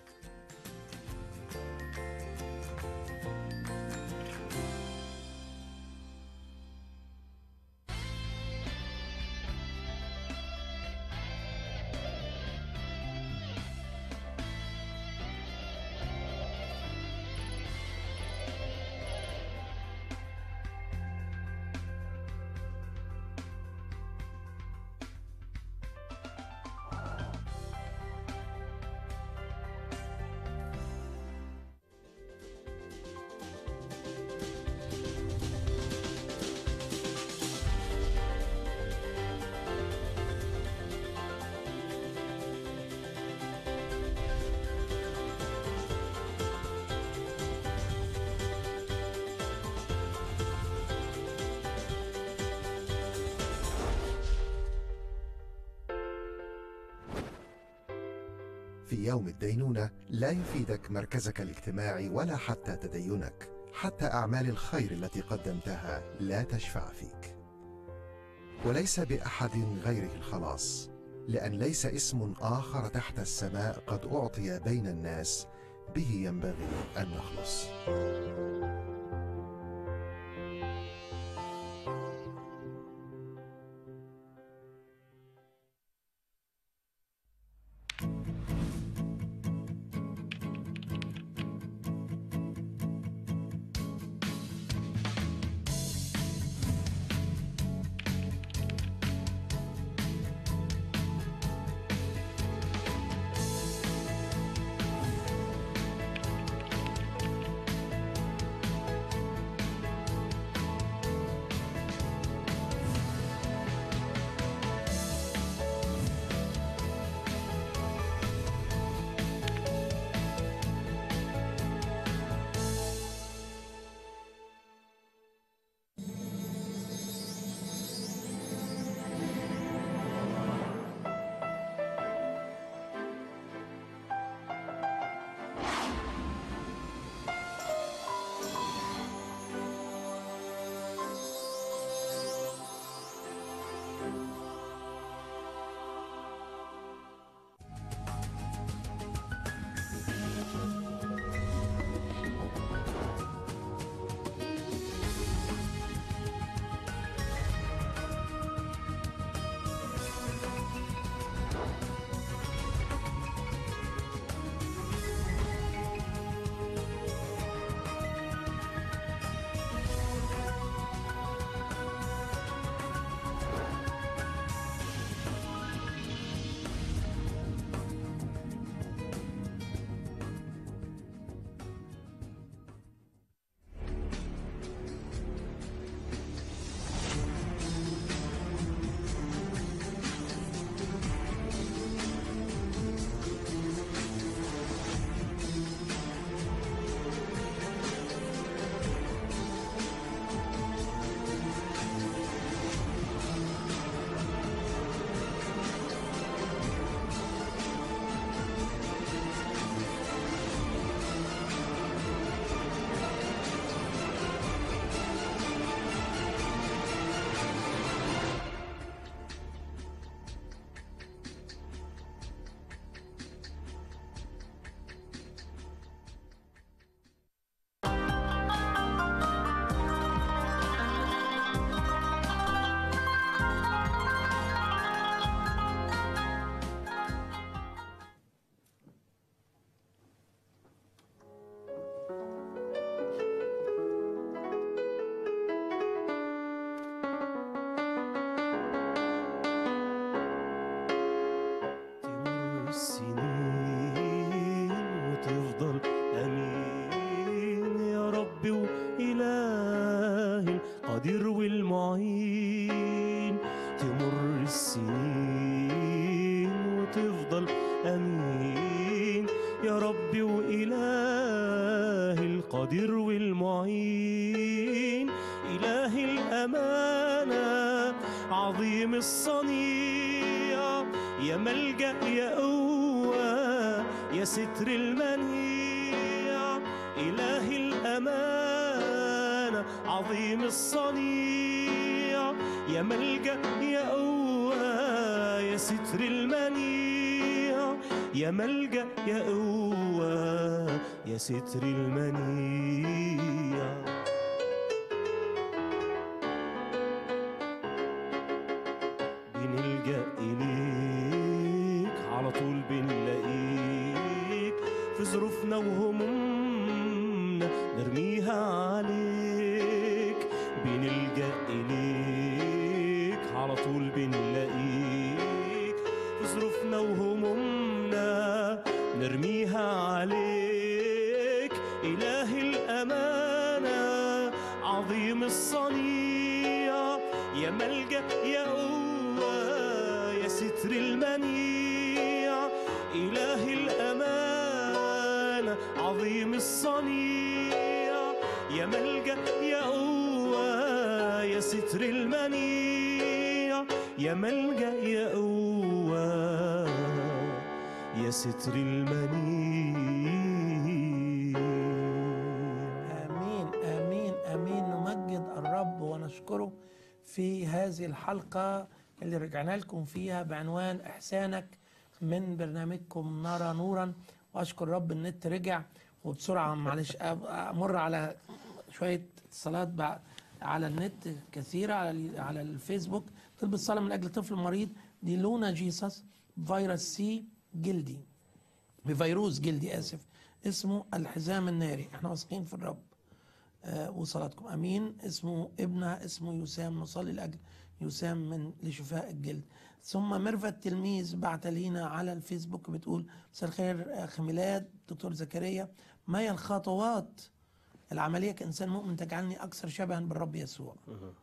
في يوم الدينونة لا يفيدك مركزك الاجتماعي ولا حتى تدينك حتى أعمال الخير التي قدمتها لا تشفع فيك وليس بأحد غيره الخلاص لأن ليس اسم آخر تحت السماء قد أعطي بين الناس به ينبغي أن نخلص والمعين تمر السنين وتفضل أمين يا ربي وإلهي القدير والمعين إلهي الأمانة عظيم الصنيع يا ملجأ يا قوة يا ستر المنيع إلهي الأمانة عظيم الصنيع يا ملجأ يا قوة يا ستر المنيع يا ملجأ يا قوة يا ستر المنيع بنلجأ إليك على طول بنلاقيك في ظروفنا وهمومنا نرميها عليك بنلجأ إليك على طول بنلاقيك في ظروفنا وهمومنا نرميها عليك إله الأمانة عظيم الصنيع يا ملجأ يا قوة يا ستر المنيع إله الأمانة عظيم الصنيع يا ملجأ يا قوة يا ستر المنيع يا ملجأ يا قوة يا ستر المنيع آمين آمين آمين نمجد الرب ونشكره في هذه الحلقة اللي رجعنا لكم فيها بعنوان إحسانك من برنامجكم نرى نورا وأشكر رب النت رجع وبسرعة معلش أ- أمر على شوية اتصالات بع- على النت كثيرة على ال- على الفيسبوك طلب الصلاة من أجل طفل مريض دي لونا جيسس فيروس سي جلدي بفيروس جلدي آسف اسمه الحزام الناري احنا واثقين في الرب آه، وصلاتكم امين اسمه ابنها اسمه يسام نصلي لاجل يسام من لشفاء الجلد ثم ميرفت تلميذ بعت لينا على الفيسبوك بتقول مساء الخير اخ ميلاد دكتور زكريا ما هي الخطوات العمليه كانسان مؤمن تجعلني اكثر شبها بالرب يسوع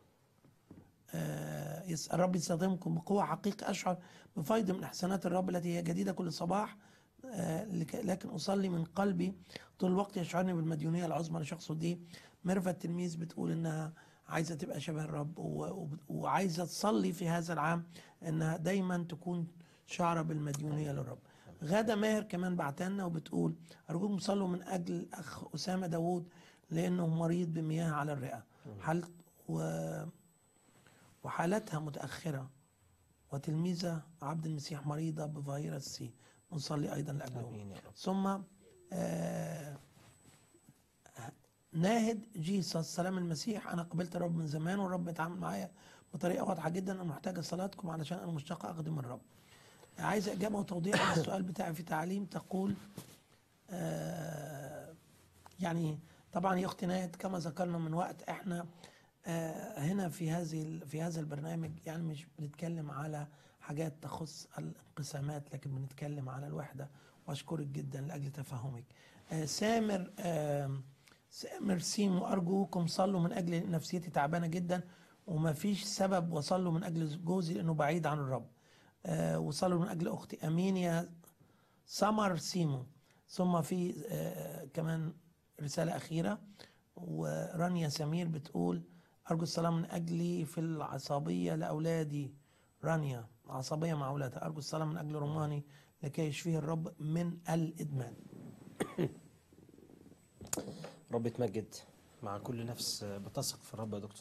آه، يس- الرب يستخدمكم بقوة حقيقة أشعر بفيض من إحسانات الرب التي هي جديدة كل صباح آه، لك- لكن أصلي من قلبي طول الوقت يشعرني بالمديونية العظمى لشخصه دي ميرفت التلميذ بتقول إنها عايزة تبقى شبه الرب و- و- وعايزة تصلي في هذا العام إنها دايما تكون شعرة بالمديونية للرب غادة ماهر كمان بعتلنا وبتقول أرجوكم صلوا من أجل أخ أسامة داوود لأنه مريض بمياه على الرئة حالت و وحالتها متأخرة وتلميذة عبد المسيح مريضة بفيروس سي نصلي أيضا لأجلهم ثم آه ناهد جيسس سلام المسيح أنا قبلت الرب من زمان والرب بيتعامل معايا بطريقة واضحة جدا أنا محتاجة صلاتكم علشان أنا مشتاقة أخدم الرب عايزة إجابة وتوضيح على السؤال بتاعي في تعليم تقول آه يعني طبعا يا اختي ناهد كما ذكرنا من وقت احنا آه، هنا في هذه ال- في هذا البرنامج يعني مش بنتكلم على حاجات تخص الانقسامات لكن بنتكلم على الوحده واشكرك جدا لاجل تفهمك. آه، سامر آم، سامر سيمو ارجوكم صلوا من اجل نفسيتي تعبانه جدا وما فيش سبب وصلوا من اجل جوزي لانه بعيد عن الرب. آه، وصلوا من اجل اختي امينيا سمر سيمو ثم في آه، كمان رساله اخيره ورانيا سمير بتقول أرجو الصلاة من أجلي في العصبية لأولادي رانيا عصبية مع أولادها أرجو الصلاة من أجل روماني لكي يشفيه الرب من الإدمان رب يتمجد مع كل نفس بتثق في الرب يا دكتور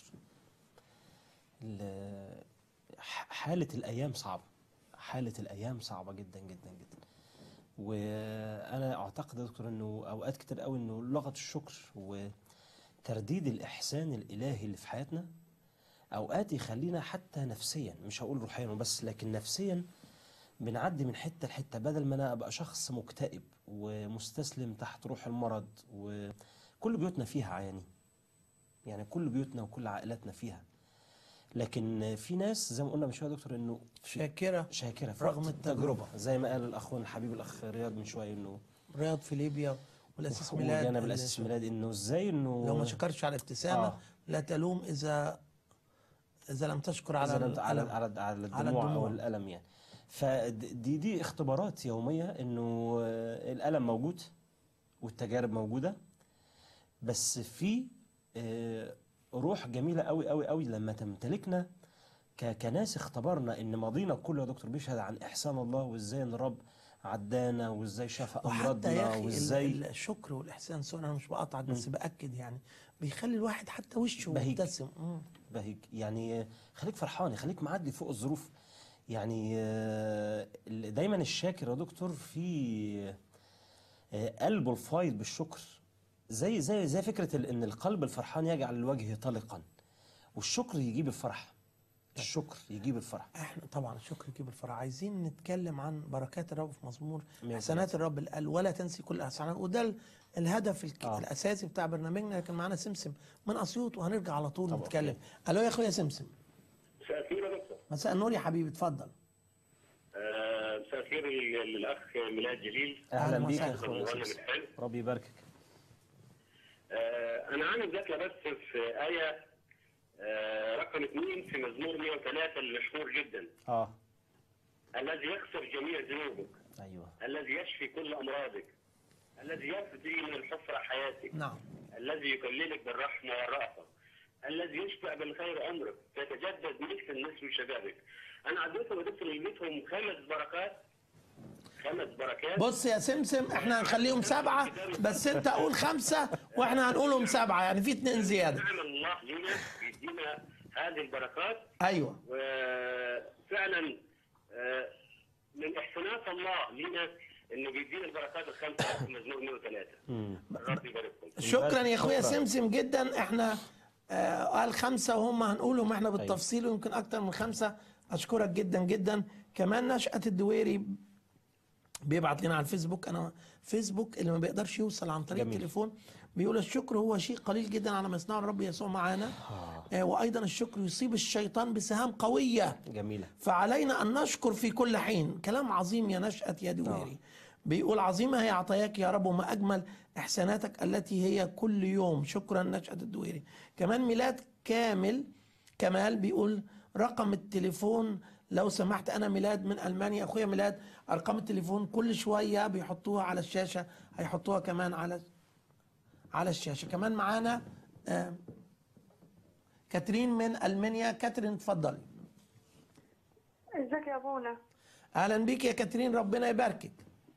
ال- ح- حالة الأيام صعبة حالة الأيام صعبة جدا جدا جدا وأنا أعتقد يا دكتور أنه أوقات كتير قوي أنه لغة الشكر وترديد الإحسان الإلهي اللي في حياتنا أوقات يخلينا حتى نفسيا مش هقول روحيا بس لكن نفسيا بنعدي من حتة لحتة بدل ما أنا أبقى شخص مكتئب ومستسلم تحت روح المرض وكل بيوتنا فيها عيانين يعني كل بيوتنا وكل عائلاتنا فيها لكن في ناس زي ما قلنا من شويه يا دكتور انه شاكرة شاكره في رغم وقت التجربة. زي ما قال الاخونا الحبيب الاخ رياض من شويه انه رياض في ليبيا والأسيس ميلاد وجانا اللي- بالاساس ميلاد انه ازاي انه لو ما شكرش على ابتسامة آه. لا تلوم إذا اذا لم تشكر على على على الألم. على, على على الدموع او الدموع. الالم يعني فدي دي اختبارات يوميه انه آه، الالم موجود والتجارب موجوده بس في آه، روح جميله قوي قوي قوي لما تمتلكنا ك- كناس اختبرنا ان ماضينا كله يا دكتور بيشهد عن احسان الله وازاي ان الرب عدانا وازاي شاف وحتى يا امراضنا اخي وازاي ال- الشكر والاحسان سوري انا مش بقطعك بس باكد يعني بيخلي الواحد حتى وشه بهيج. مبتسم مم. بهيج يعني آه، خليك فرحان خليك معدي فوق الظروف يعني آه، ال- دايما الشاكر يا دكتور في آه، قلبه الفايض بالشكر زي زي زي فكره ال- ان القلب الفرحان يجعل الوجه طلقا والشكر يجيب الفرح الشكر يجيب الفرح احنا طبعا الشكر يجيب الفرح عايزين نتكلم عن بركات الرب في مزمور مية حسنات الرب اللي قال ولا تنسي كل احسانات وده ال- الهدف الك... آه. آه. الاساسي بتاع برنامجنا لكن معانا سمسم من اسيوط وهنرجع على طول طبعا. نتكلم الو يا اخويا سمسم مساء الخير يا دكتور مساء النور يا حبيبي اتفضل آه، مساء الخير لل- للاخ ميلاد جليل اهلا بيك يا وسهلا. اخويا المغني سمسم. الحلو ربي يباركك آه، انا عامل ذكر بس في ايه آه، رقم اثنين في مزمور 103 المشهور جدا اه الذي يغفر جميع ذنوبك ايوه الذي يشفي كل امراضك الذي يفدي من الحفره حياتك نعم الذي يكللك بالرحمه والرأفه الذي يشبع بالخير عمرك تتجدد مثل النسر شبابك انا عديتهم ودكتور لقيتهم خمس بركات خمس بركات بص يا سمسم احنا هنخليهم سبعة بس انت قول خمسة واحنا هنقولهم سبعة يعني في اتنين زيادة نعم الله لنا يدينا هذه البركات ايوه وفعلا آه، من احسانات الله لنا انه بيدينا البركات الخمسه في مزمور 103 مم. الرب يبارككم شكرا يا اخويا شكراً. سمسم جدا احنا آه قال خمسة وهم هنقولهم احنا بالتفصيل ويمكن اكتر من خمسة اشكرك جدا جدا كمان نشأة الدويري بيبعت لنا على الفيسبوك انا فيسبوك اللي ما بيقدرش يوصل عن طريق جميل. التليفون بيقول الشكر هو شيء قليل جدا على ما يصنعه الرب يسوع معانا آه وايضا الشكر يصيب الشيطان بسهام قويه جميله فعلينا أن نشكر في كل حين كلام عظيم يا نشأة يا دويري بيقول عظيمة هي عطاياك يا رب وما أجمل إحساناتك التي هي كل يوم شكرا نشأة الدويري كمان ميلاد كامل كمال بيقول رقم التليفون لو سمحت أنا ميلاد من ألمانيا أخويا ميلاد أرقام التليفون كل شوية بيحطوها على الشاشة هيحطوها كمان على على الشاشة كمان معانا آه كاترين من ألمانيا كاترين اتفضلي ازيك يا ابونا اهلا بيك يا كاترين ربنا يباركك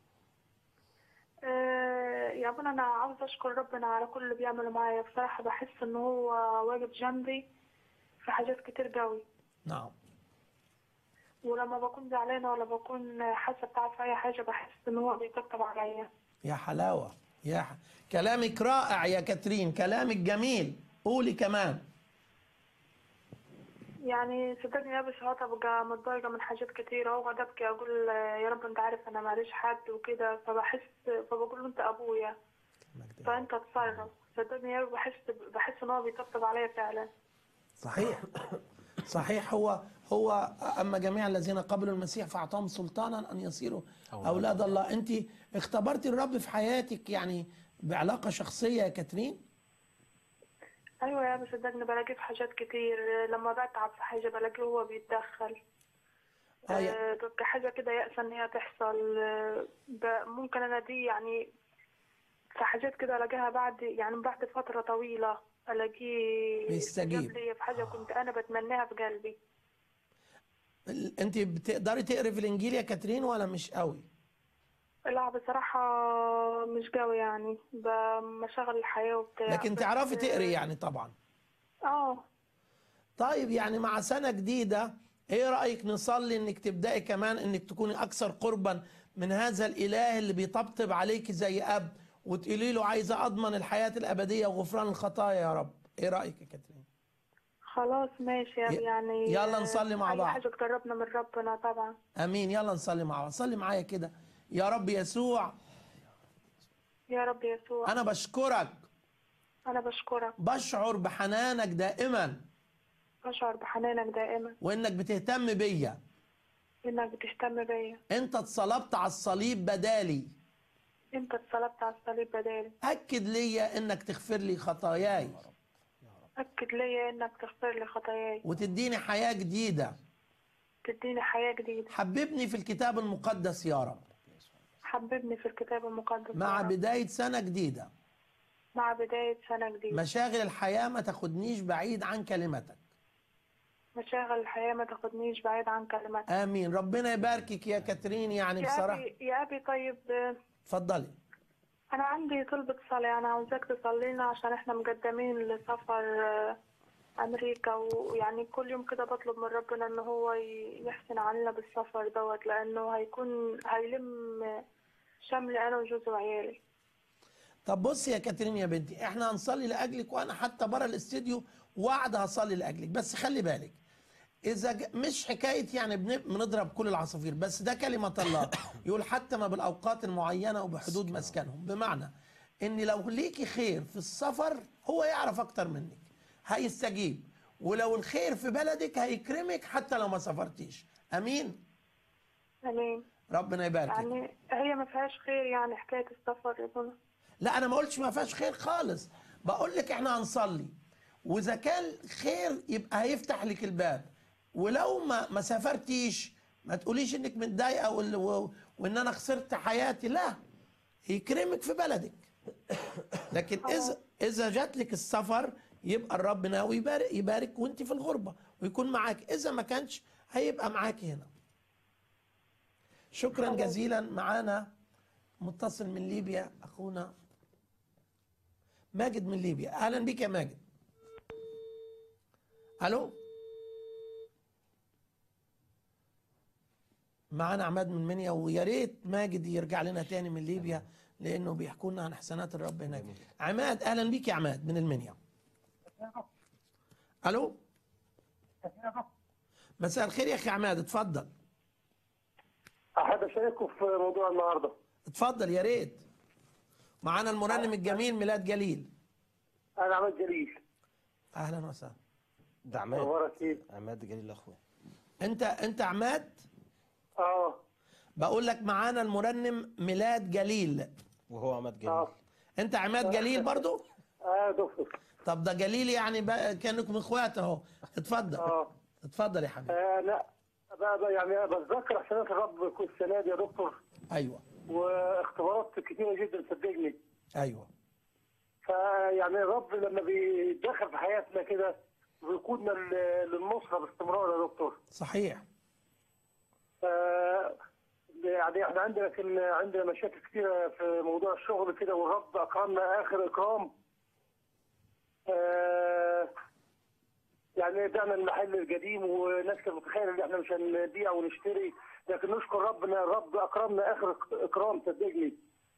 آه، يا ابونا انا عاوز اشكر ربنا على كل اللي بيعمله معايا بصراحه بحس ان هو واقف جنبي في حاجات كتير قوي نعم ولما بكون زعلانه ولا بكون حاسه بتعب في اي حاجه بحس ان هو بيطبطب عليا يا حلاوه يا ح... كلامك رائع يا كاترين كلامك جميل قولي كمان يعني صدقني يا ساعات ببقى متضايقه من حاجات كتيره واقعد ابكي اقول يا رب انت عارف انا ماليش حد وكده فبحس فبقول له انت ابويا فانت تصرف صدقني يا رب بحس بحس ان هو بيطبطب عليا فعلا صحيح صحيح هو هو اما جميع الذين قبلوا المسيح فاعطاهم سلطانا ان يصيروا اولاد الله انت اختبرتي الرب في حياتك يعني بعلاقه شخصيه يا كاترين ايوه يا بس صدقني بلاقيه في حاجات كتير لما بتعب في حاجه بلاقيه هو بيتدخل آه يا- آه، ببقى حاجه كده يأسى ان هي تحصل آه، ب- ممكن انا دي يعني في حاجات كده الاقيها بعد يعني بعد فتره طويله الاقيه بيستجيب. جاب لي في حاجه كنت انا بتمناها في قلبي ال- انت بتقدري تقري في الانجيل يا كاترين ولا مش قوي لا بصراحه مش قوي يعني بمشاغل الحياه وبتاع لكن بس- تعرفي تقري يعني طبعا اه طيب يعني مع سنة جديدة ايه رأيك نصلي انك تبدأي كمان انك تكوني اكثر قربا من هذا الاله اللي بيطبطب عليك زي اب وتقولي له عايزة اضمن الحياة الابدية وغفران الخطايا يا رب ايه رأيك يا كاترين خلاص ماشي يا ي- يعني يلا نصلي مع اي بعض. حاجه قربنا من ربنا طبعا امين يلا نصلي مع بعض صلي معايا كده يا رب يسوع يا رب يسوع انا بشكرك انا بشكرك بشعر بحنانك دائما بشعر بحنانك دائما وانك بتهتم بيا انك بتهتم بيا انت اتصلبت على الصليب بدالي انت اتصلبت على الصليب بدالي اكد ليا انك تغفر لي خطاياي أكد لي إنك تغفر لي خطاياي وتديني حياة جديدة تديني حياة جديدة حببني في الكتاب المقدس يا رب حببني في الكتاب المقدس مع يا رب. بداية سنة جديدة مع بداية سنة جديدة مشاغل الحياة ما تاخدنيش بعيد عن كلمتك مشاغل الحياة ما تاخدنيش بعيد عن كلماتك آمين ربنا يباركك يا كاترين يعني يا بصراحة أبي يا أبي طيب آه، اتفضلي أنا عندي طلبة صلاة أنا عاوزاك تصلي لنا عشان إحنا مقدمين لسفر آه، أمريكا ويعني كل يوم كده بطلب من ربنا إن هو ي- يحسن علينا بالسفر دوت لأنه هيكون هيلم شمل أنا وجوزي وعيالي طب بصي يا كاترين يا بنتي احنا هنصلي لاجلك وانا حتى بره الاستديو وعد هصلي لاجلك بس خلي بالك اذا ج- مش حكايه يعني بن- بنضرب كل العصافير بس ده كلمه الله يقول حتى ما بالاوقات المعينه وبحدود مسكنهم بمعنى ان لو ليكي خير في السفر هو يعرف اكتر منك هيستجيب ولو الخير في بلدك هيكرمك حتى لو ما سافرتيش امين امين ربنا يبارك يعني هي ما فيهاش خير يعني حكايه السفر يا بنا لا انا ما قلتش ما فيهاش خير خالص بقول لك احنا هنصلي واذا كان خير يبقى هيفتح لك الباب ولو ما ما سافرتيش ما تقوليش انك متضايقه وال- و- وان انا خسرت حياتي لا يكرمك في بلدك لكن اذا اذا جات لك السفر يبقى الرب ناوي يبارك يبارك وانت في الغربه ويكون معاك اذا ما كانش هيبقى معاك هنا شكرا جزيلا معانا متصل من ليبيا اخونا ماجد من ليبيا اهلا بك يا ماجد الو معانا عماد من منيا ويا ريت ماجد يرجع لنا تاني من ليبيا لانه بيحكوا لنا عن حسنات الرب هناك عماد اهلا بيك يا عماد من المنيا الو مساء الخير يا اخي عماد اتفضل احب اشارككم في موضوع النهارده اتفضل يا ريت معانا المرنم الجميل ميلاد جليل انا عماد جليل اهلا وسهلا ده عماد اخبارك ايه؟ عماد جليل اخويا انت انت عماد اه بقول لك معانا المرنم ميلاد جليل وهو عماد جليل انت عماد جليل برضو اه دكتور طب ده جليل يعني بقى كانكم اخوات اهو اتفضل اه اتفضل يا حبيبي آه لا بقى بقى يعني أنا بتذكر حسنات الرب كل السنه دي يا دكتور ايوه واختبارات كتيره جدا صدقني ايوه فيعني الرب لما بيتدخل في حياتنا كده بيقودنا لل- للنصره باستمرار يا دكتور صحيح ف يعني احنا عندنا كان عندنا مشاكل كتيره في موضوع الشغل كده والرب اكرمنا اخر اكرام آه، يعني بعنا المحل القديم وناس كانت متخيله ان احنا مش هنبيع ونشتري لكن نشكر ربنا الرب اكرمنا اخر اكرام صدقني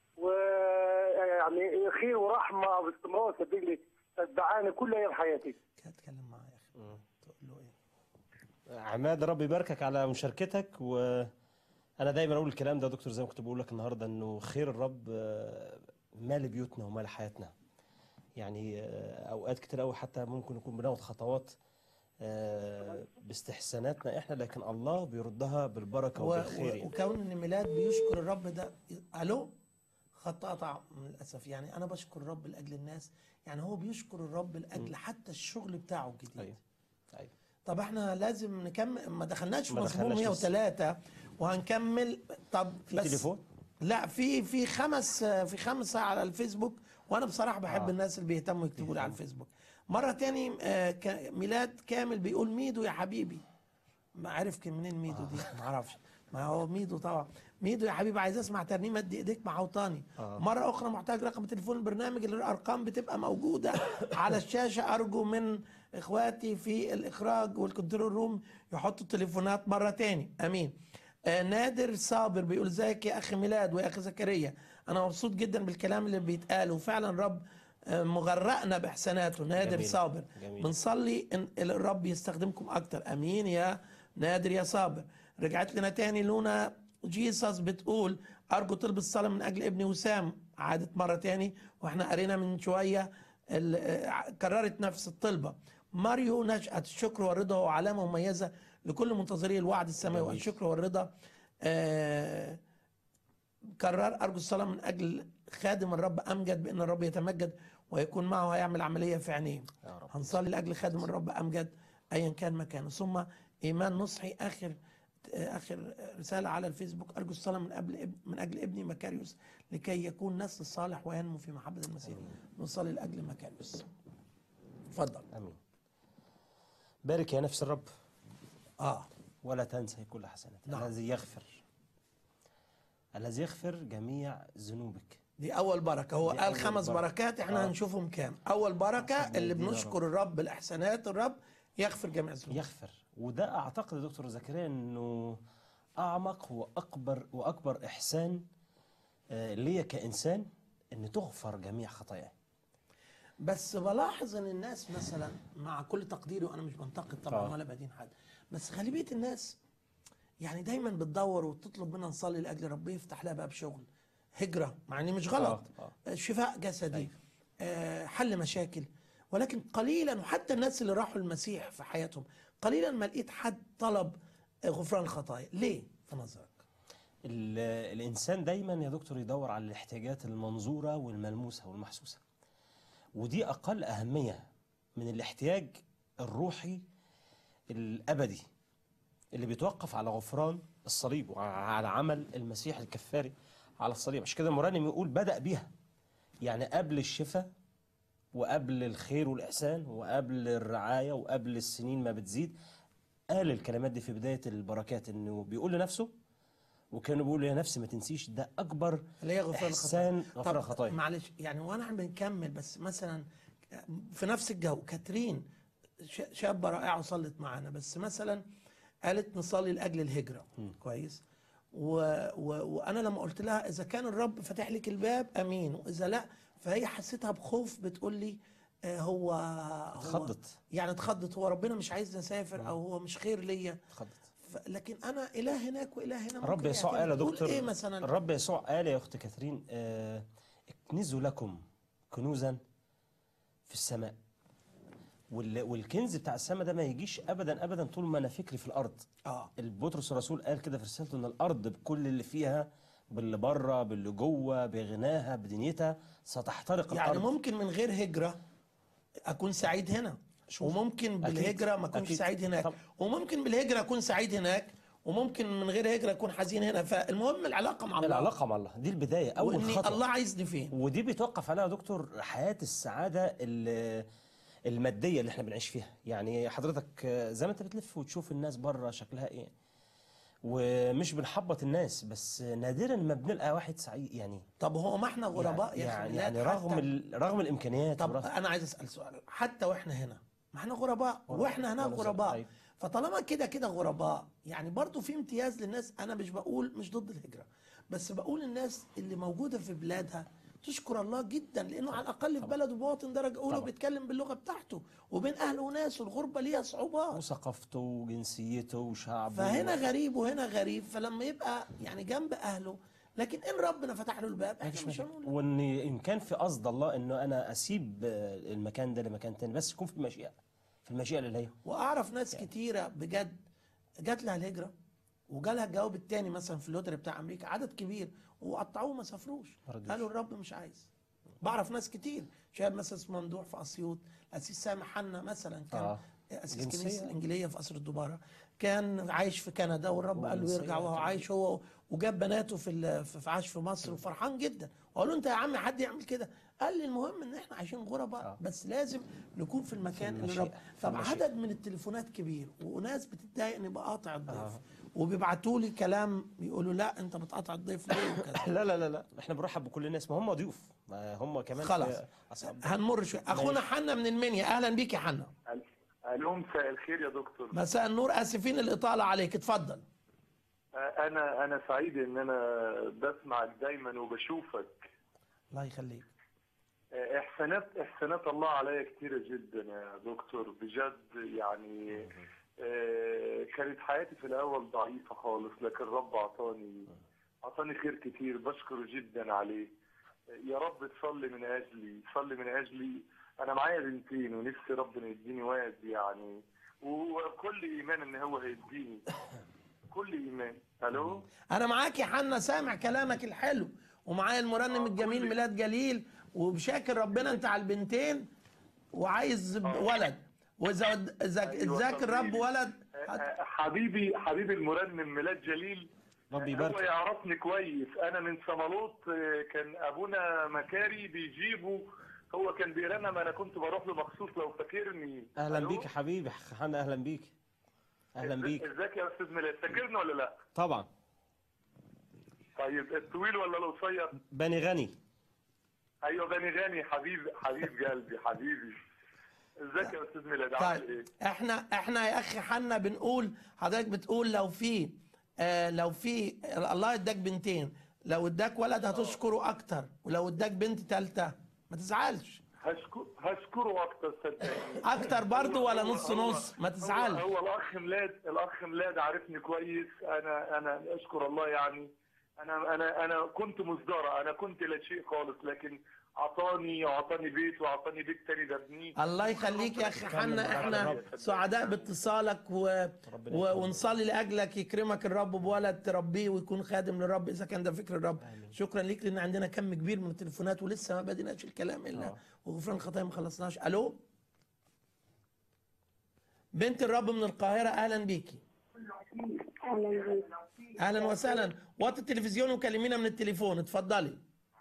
ويعني خير ورحمه باستمرار صدقني تتبعاني كل ايام حياتي اتكلم معاه يا اخي تقول له ايه عماد ربي يباركك على مشاركتك وانا دايما اقول الكلام ده يا دكتور زي ما كنت بقول لك النهارده انه خير الرب آه، مال بيوتنا ومال حياتنا يعني آه، اوقات كتير قوي حتى ممكن نكون بناخد خطوات آه، باستحساناتنا احنا لكن الله بيردها بالبركه و- وبالخير و- يعني. وكون ان ميلاد بيشكر الرب ده الو خط قطع للاسف يعني انا بشكر الرب لاجل الناس يعني هو بيشكر الرب لاجل حتى الشغل بتاعه الجديد ايوه ايوه طب احنا لازم نكمل ما دخلناش في ما مزمور دخلناش لسه. 103 وهنكمل طب في بس تليفون؟ لا في في خمس في خمسه على الفيسبوك وانا بصراحه بحب آه. الناس اللي بيهتموا يكتبوا لي على الفيسبوك مره تاني آه، ك- ميلاد كامل بيقول ميدو يا حبيبي ما عارف منين ميدو دي ما اعرفش ما هو ميدو طبعا ميدو يا حبيبي عايز اسمع ترنيمه دي ايديك مع اوطاني آه. مره اخرى محتاج رقم تليفون البرنامج اللي الارقام بتبقى موجوده على الشاشه ارجو من اخواتي في الاخراج والكنترول روم يحطوا التليفونات مره تاني امين آه نادر صابر بيقول ازيك يا اخي ميلاد ويا اخي زكريا انا مبسوط جدا بالكلام اللي بيتقال وفعلا رب آه، مغرقنا باحساناته نادر جميل. صابر جميل. بنصلي ان الرب يستخدمكم اكتر امين يا نادر يا صابر رجعت لنا تاني لونا جيسس بتقول ارجو طلب الصلاه من اجل ابني وسام عادت مره تاني واحنا قرينا من شويه ال- آه، كررت نفس الطلبه ماريو نشأة الشكر والرضا هو علامة مميزة لكل منتظري الوعد السماوي جميل. الشكر والرضا آه كرر أرجو الصلاة من أجل خادم الرب أمجد بأن الرب يتمجد ويكون معه هيعمل عمليه في عينيه يا رب هنصلي لاجل خادم الرب امجد ايا كان مكانه ثم ايمان نصحي اخر اخر رساله على الفيسبوك ارجو الصلاه من قبل من اجل ابني مكاريوس لكي يكون نسل صالح وينمو في محبه المسيح نصلي لاجل مكاريوس اتفضل امين بارك يا نفس الرب اه ولا تنسى كل حسنات نعم. الذي يغفر الذي يغفر جميع ذنوبك دي اول بركه هو دي قال أول خمس بركة. بركات احنا آه. هنشوفهم كام اول بركه اللي يدينا بنشكر الرب بالاحسانات الرب يغفر جميع الذنوب يغفر وده اعتقد يا دكتور زكريا انه اعمق واكبر واكبر احسان آه، ليا كانسان ان تغفر جميع خطاياي بس بلاحظ ان الناس مثلا مع كل تقديري وانا مش بنتقد طبعا آه. ولا بدين حد بس غالبيه الناس يعني دايما بتدور وتطلب منا نصلي لاجل ربنا يفتح لها باب شغل هجره مع ان مش غلط آه، آه. شفاء جسدي آه حل مشاكل ولكن قليلا وحتى الناس اللي راحوا المسيح في حياتهم قليلا ما لقيت حد طلب آه، غفران الخطايا ليه في نظرك ال- الانسان دايما يا دكتور يدور على الاحتياجات المنظوره والملموسه والمحسوسه ودي اقل اهميه من الاحتياج الروحي الابدي اللي بيتوقف على غفران الصليب وعلى عمل المسيح الكفاري على الصليب عشان كده المرنم يقول بدا بيها يعني قبل الشفاء وقبل الخير والاحسان وقبل الرعايه وقبل السنين ما بتزيد قال الكلمات دي في بدايه البركات انه بيقول لنفسه وكانوا بيقولوا يا نفسي ما تنسيش ده اكبر اللي هي غفران احسان الخطايا غفران طب الخطايا معلش يعني وانا عم بنكمل بس مثلا في نفس الجو كاترين ش- شابه رائعه وصلت معانا بس مثلا قالت نصلي لاجل الهجره كويس و... و... وانا لما قلت لها اذا كان الرب فاتح لك الباب امين واذا لا فهي حسيتها بخوف بتقول لي آه، هو هو اتخضت. يعني اتخضت هو ربنا مش عايزني اسافر او هو مش خير ليا اتخضت ف- لكن انا اله هناك واله هنا الرب ممكن يسوع قال يا يعتمد. تقول دكتور ايه مثلا الرب يسوع قال يا اخت كاثرين آه، اكنزوا لكم كنوزا في السماء وال- والكنز بتاع السماء ده ما يجيش ابدا ابدا طول ما انا فكري في الارض اه البطرس الرسول قال كده في رسالته ان الارض بكل اللي فيها باللي بره باللي جوه بغناها بدنيتها ستحترق يعني الارض ممكن من غير هجرة أكون سعيد هنا وممكن بالهجرة ما أكونش أكيد. سعيد هناك طب- وممكن بالهجرة أكون سعيد هناك وممكن من غير هجرة أكون حزين هنا فالمهم العلاقة مع الله العلاقه مع الله دي البدايه اول وإني خطوه الله عايزني فين ودي بيتوقف عليها يا دكتور حياة السعادة ال- المادية اللي احنا بنعيش فيها يعني حضرتك آه، زي ما انت بتلف وتشوف الناس بره شكلها ايه ومش بنحبط الناس بس نادرا ما بنلقى واحد سعيد يعني طب هو ما احنا غرباء يا يعني, أخي يعني ولاد رغم حتى- ال- رغم الامكانيات طب ورغم أنا عايز أسأل سؤال حتى وإحنا هنا ما احنا غرباء غرباء. وإحنا هناك غرباء. غرباء أيوة. فطالما كده كده غرباء يعني برضو في امتياز للناس أنا مش بقول مش ضد الهجرة بس بقول الناس اللي موجودة في بلادها تشكر الله جدا لانه على الاقل في بلده بوطن درجه اولى طبعا. وبيتكلم باللغه بتاعته وبين اهله وناسه الغربه ليها صعوبات وثقافته وجنسيته وشعبه فهنا غريب وهنا غريب فلما يبقى يعني جنب اهله لكن ان ربنا فتح له الباب احنا مفيش مش مشاكل هنقول وان ان كان في قصد الله انه انا اسيب آه، المكان ده لمكان تاني بس يكون في المشيئه في المشيئه الالهيه واعرف ناس كتيره بجد جات لها الهجره وجالها الجواب الثاني مثلا في اللوتري بتاع امريكا عدد كبير وقطعوه ما سافروش ما رضيوش. قالوا الرب مش عايز بعرف ناس كتير شاب مثلا اسمه ممدوح في اسيوط الاسيس سامح حنا مثلا كان آه. اسيس جنسية. الكنيسه الانجيليه في قصر الدباره كان عايش في كندا والرب قال له وجنسية يرجع وهو كمان. عايش هو وجاب بناته في ال- في في عاش في مصر وفرحان جدا وقال له انت يا عم حد يعمل كده قال لي المهم ان احنا عايشين غرباء آه. بس لازم نكون في المكان اللي المشيئة. الرب في طب المشيئة. عدد من التليفونات كبير وناس بتتضايق اني بقاطع الضيف آه. وبيبعتوا لي كلام بيقولوا لا انت بتقاطع الضيف ليه وكذا لا لا لا لا احنا بنرحب بكل الناس ما هم ضيوف ما هم كمان خلاص. في اصحاب هنمر شويه اخونا ماشي. حنا من المنيا اهلا بيك يا حنا الو مساء الخير يا دكتور مساء النور اسفين الاطاله عليك اتفضل انا انا سعيد ان انا بسمعك دايما وبشوفك الله يخليك احسانات احسانات الله عليا كتيره جدا يا دكتور بجد يعني آه، كانت حياتي في الاول ضعيفه خالص لكن رب اعطاني اعطاني خير كتير بشكره جدا عليه يا رب تصلي من اجلي صلي من اجلي انا معايا بنتين ونفسي ربنا يديني واد يعني وكل ايمان ان هو هيديني كل ايمان الو انا معاك يا حنا سامع كلامك الحلو ومعايا المرنم الجميل ميلاد جليل وبشاكر ربنا انت على البنتين وعايز ولد واذا اذا أيوة، ذاك الرب طبيعي. ولد آه، حبيبي حبيبي المرنم ميلاد جليل ربي هو يبارك يعرفني كويس انا من صمالوط آه، كان ابونا مكاري بيجيبه هو كان بيرنم انا كنت بروح له مخصوص لو فاكرني اهلا ألو؟ بيك يا حبيبي حنا اهلا بيك اهلا إز- بيك ازيك يا استاذ ميلاد فاكرني ولا لا طبعا طيب الطويل ولا القصير بني غني ايوه بني غني حبيب حبيب قلبي حبيبي ازيك يا استاذ ميلاد عامل طيب ايه احنا احنا يا اخي حنا بنقول حضرتك بتقول لو في آه لو في الله اداك بنتين لو اداك ولد هتشكره اكتر ولو اداك بنت ثالثه ما تزعلش هشكر هشكره اكتر صدقني اكتر برضه ولا هو- نص هو- نص ما هو, تزعلش هو الاخ ميلاد الاخ ميلاد عارفني كويس انا انا اشكر الله يعني انا انا انا كنت مصدره انا كنت لا شيء خالص لكن اعطاني اعطاني بيت واعطاني بيت تاني لابنيه الله يخليك يا اخي حنا احنا سعداء باتصالك و... و... ونصلي لاجلك يكرمك الرب بولد تربيه ويكون خادم للرب اذا كان ده فكر الرب شكرا ليك لان عندنا كم كبير من التليفونات ولسه ما بديناش الكلام الا وغفران الخطايا ما خلصناش الو بنت الرب من القاهره اهلا بيكي اهلا بيك اهلا وسهلا وطي التلفزيون وكلمينا من التليفون اتفضلي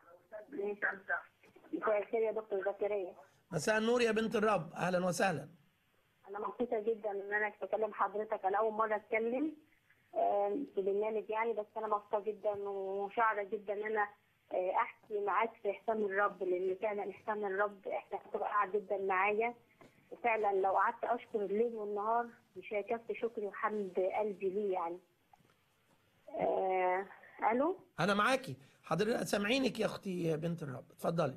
مساء الخير يا دكتور زكريا مساء النور يا بنت الرب اهلا وسهلا انا مبسوطه جدا ان انا بكلم حضرتك انا اول مره اتكلم آم، في برنامج يعني بس انا مبسوطه جدا وشاعره جدا ان انا آه، احكي معاك في احسان الرب لان فعلا احسان الرب احنا بتبقى جدا معايا وفعلا لو قعدت اشكر الليل والنهار مش هيكفي شكري وحمد قلبي ليه يعني آه، الو انا معاكي حضرتك سامعينك يا اختي يا بنت الرب اتفضلي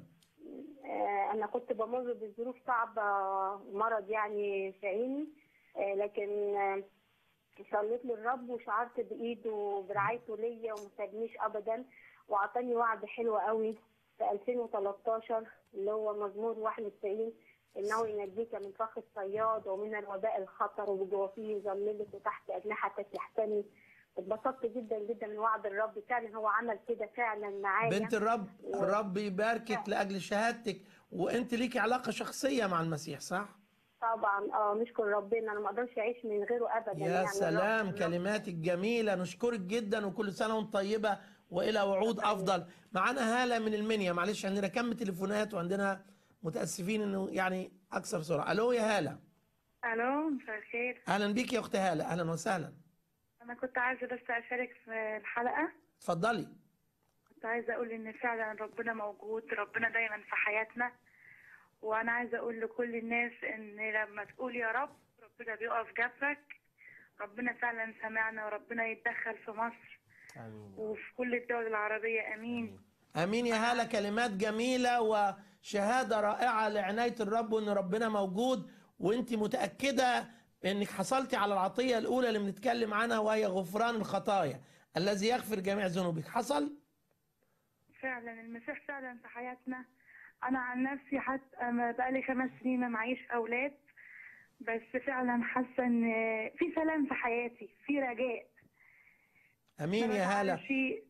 آه، أنا كنت بمر بظروف صعبة مرض يعني في عيني آه، لكن آه، صليت للرب وشعرت بإيده وبرعايته ليا وما سابنيش أبدا وأعطاني وعد حلو قوي في 2013 اللي هو مزمور 91 إنه ينجيك من فخ الصياد ومن الوباء الخطر وبجوافيه يظللك وتحت أجنحتك يحتمي اتبسطت جدا جدا من وعد الرب فعلا هو عمل كده فعلا معايا بنت الرب الرب يباركك لاجل شهادتك وانت ليكي علاقه شخصيه مع المسيح صح طبعا اه نشكر ربنا انا ما اقدرش اعيش من غيره ابدا يا يعني سلام الرب- كلماتك جميله نشكرك جدا وكل سنه وانت طيبه والى وعود افضل معانا هاله من المنيا معلش عندنا كم تليفونات وعندنا متاسفين انه يعني اكثر سرعه الو يا هاله الو مساء الخير اهلا بيك يا اخت هاله اهلا وسهلا انا كنت عايزه بس اشارك في الحلقه اتفضلي كنت عايزه اقول ان فعلا ربنا موجود ربنا دايما في حياتنا وانا عايزه اقول لكل الناس ان لما تقول يا رب ربنا بيقف جنبك ربنا فعلا سمعنا وربنا يتدخل في مصر وفي كل الدول العربيه امين امين يا هاله كلمات جميله وشهاده رائعه لعنايه الرب وان ربنا موجود وانت متاكده انك حصلتي على العطيه الاولى اللي بنتكلم عنها وهي غفران الخطايا الذي يغفر جميع ذنوبك حصل فعلا المسيح فعلا في حياتنا انا عن نفسي حتى أنا بقالي خمس سنين ما معيش اولاد بس فعلا حاسه ان في سلام في حياتي في رجاء امين يا هاله شيء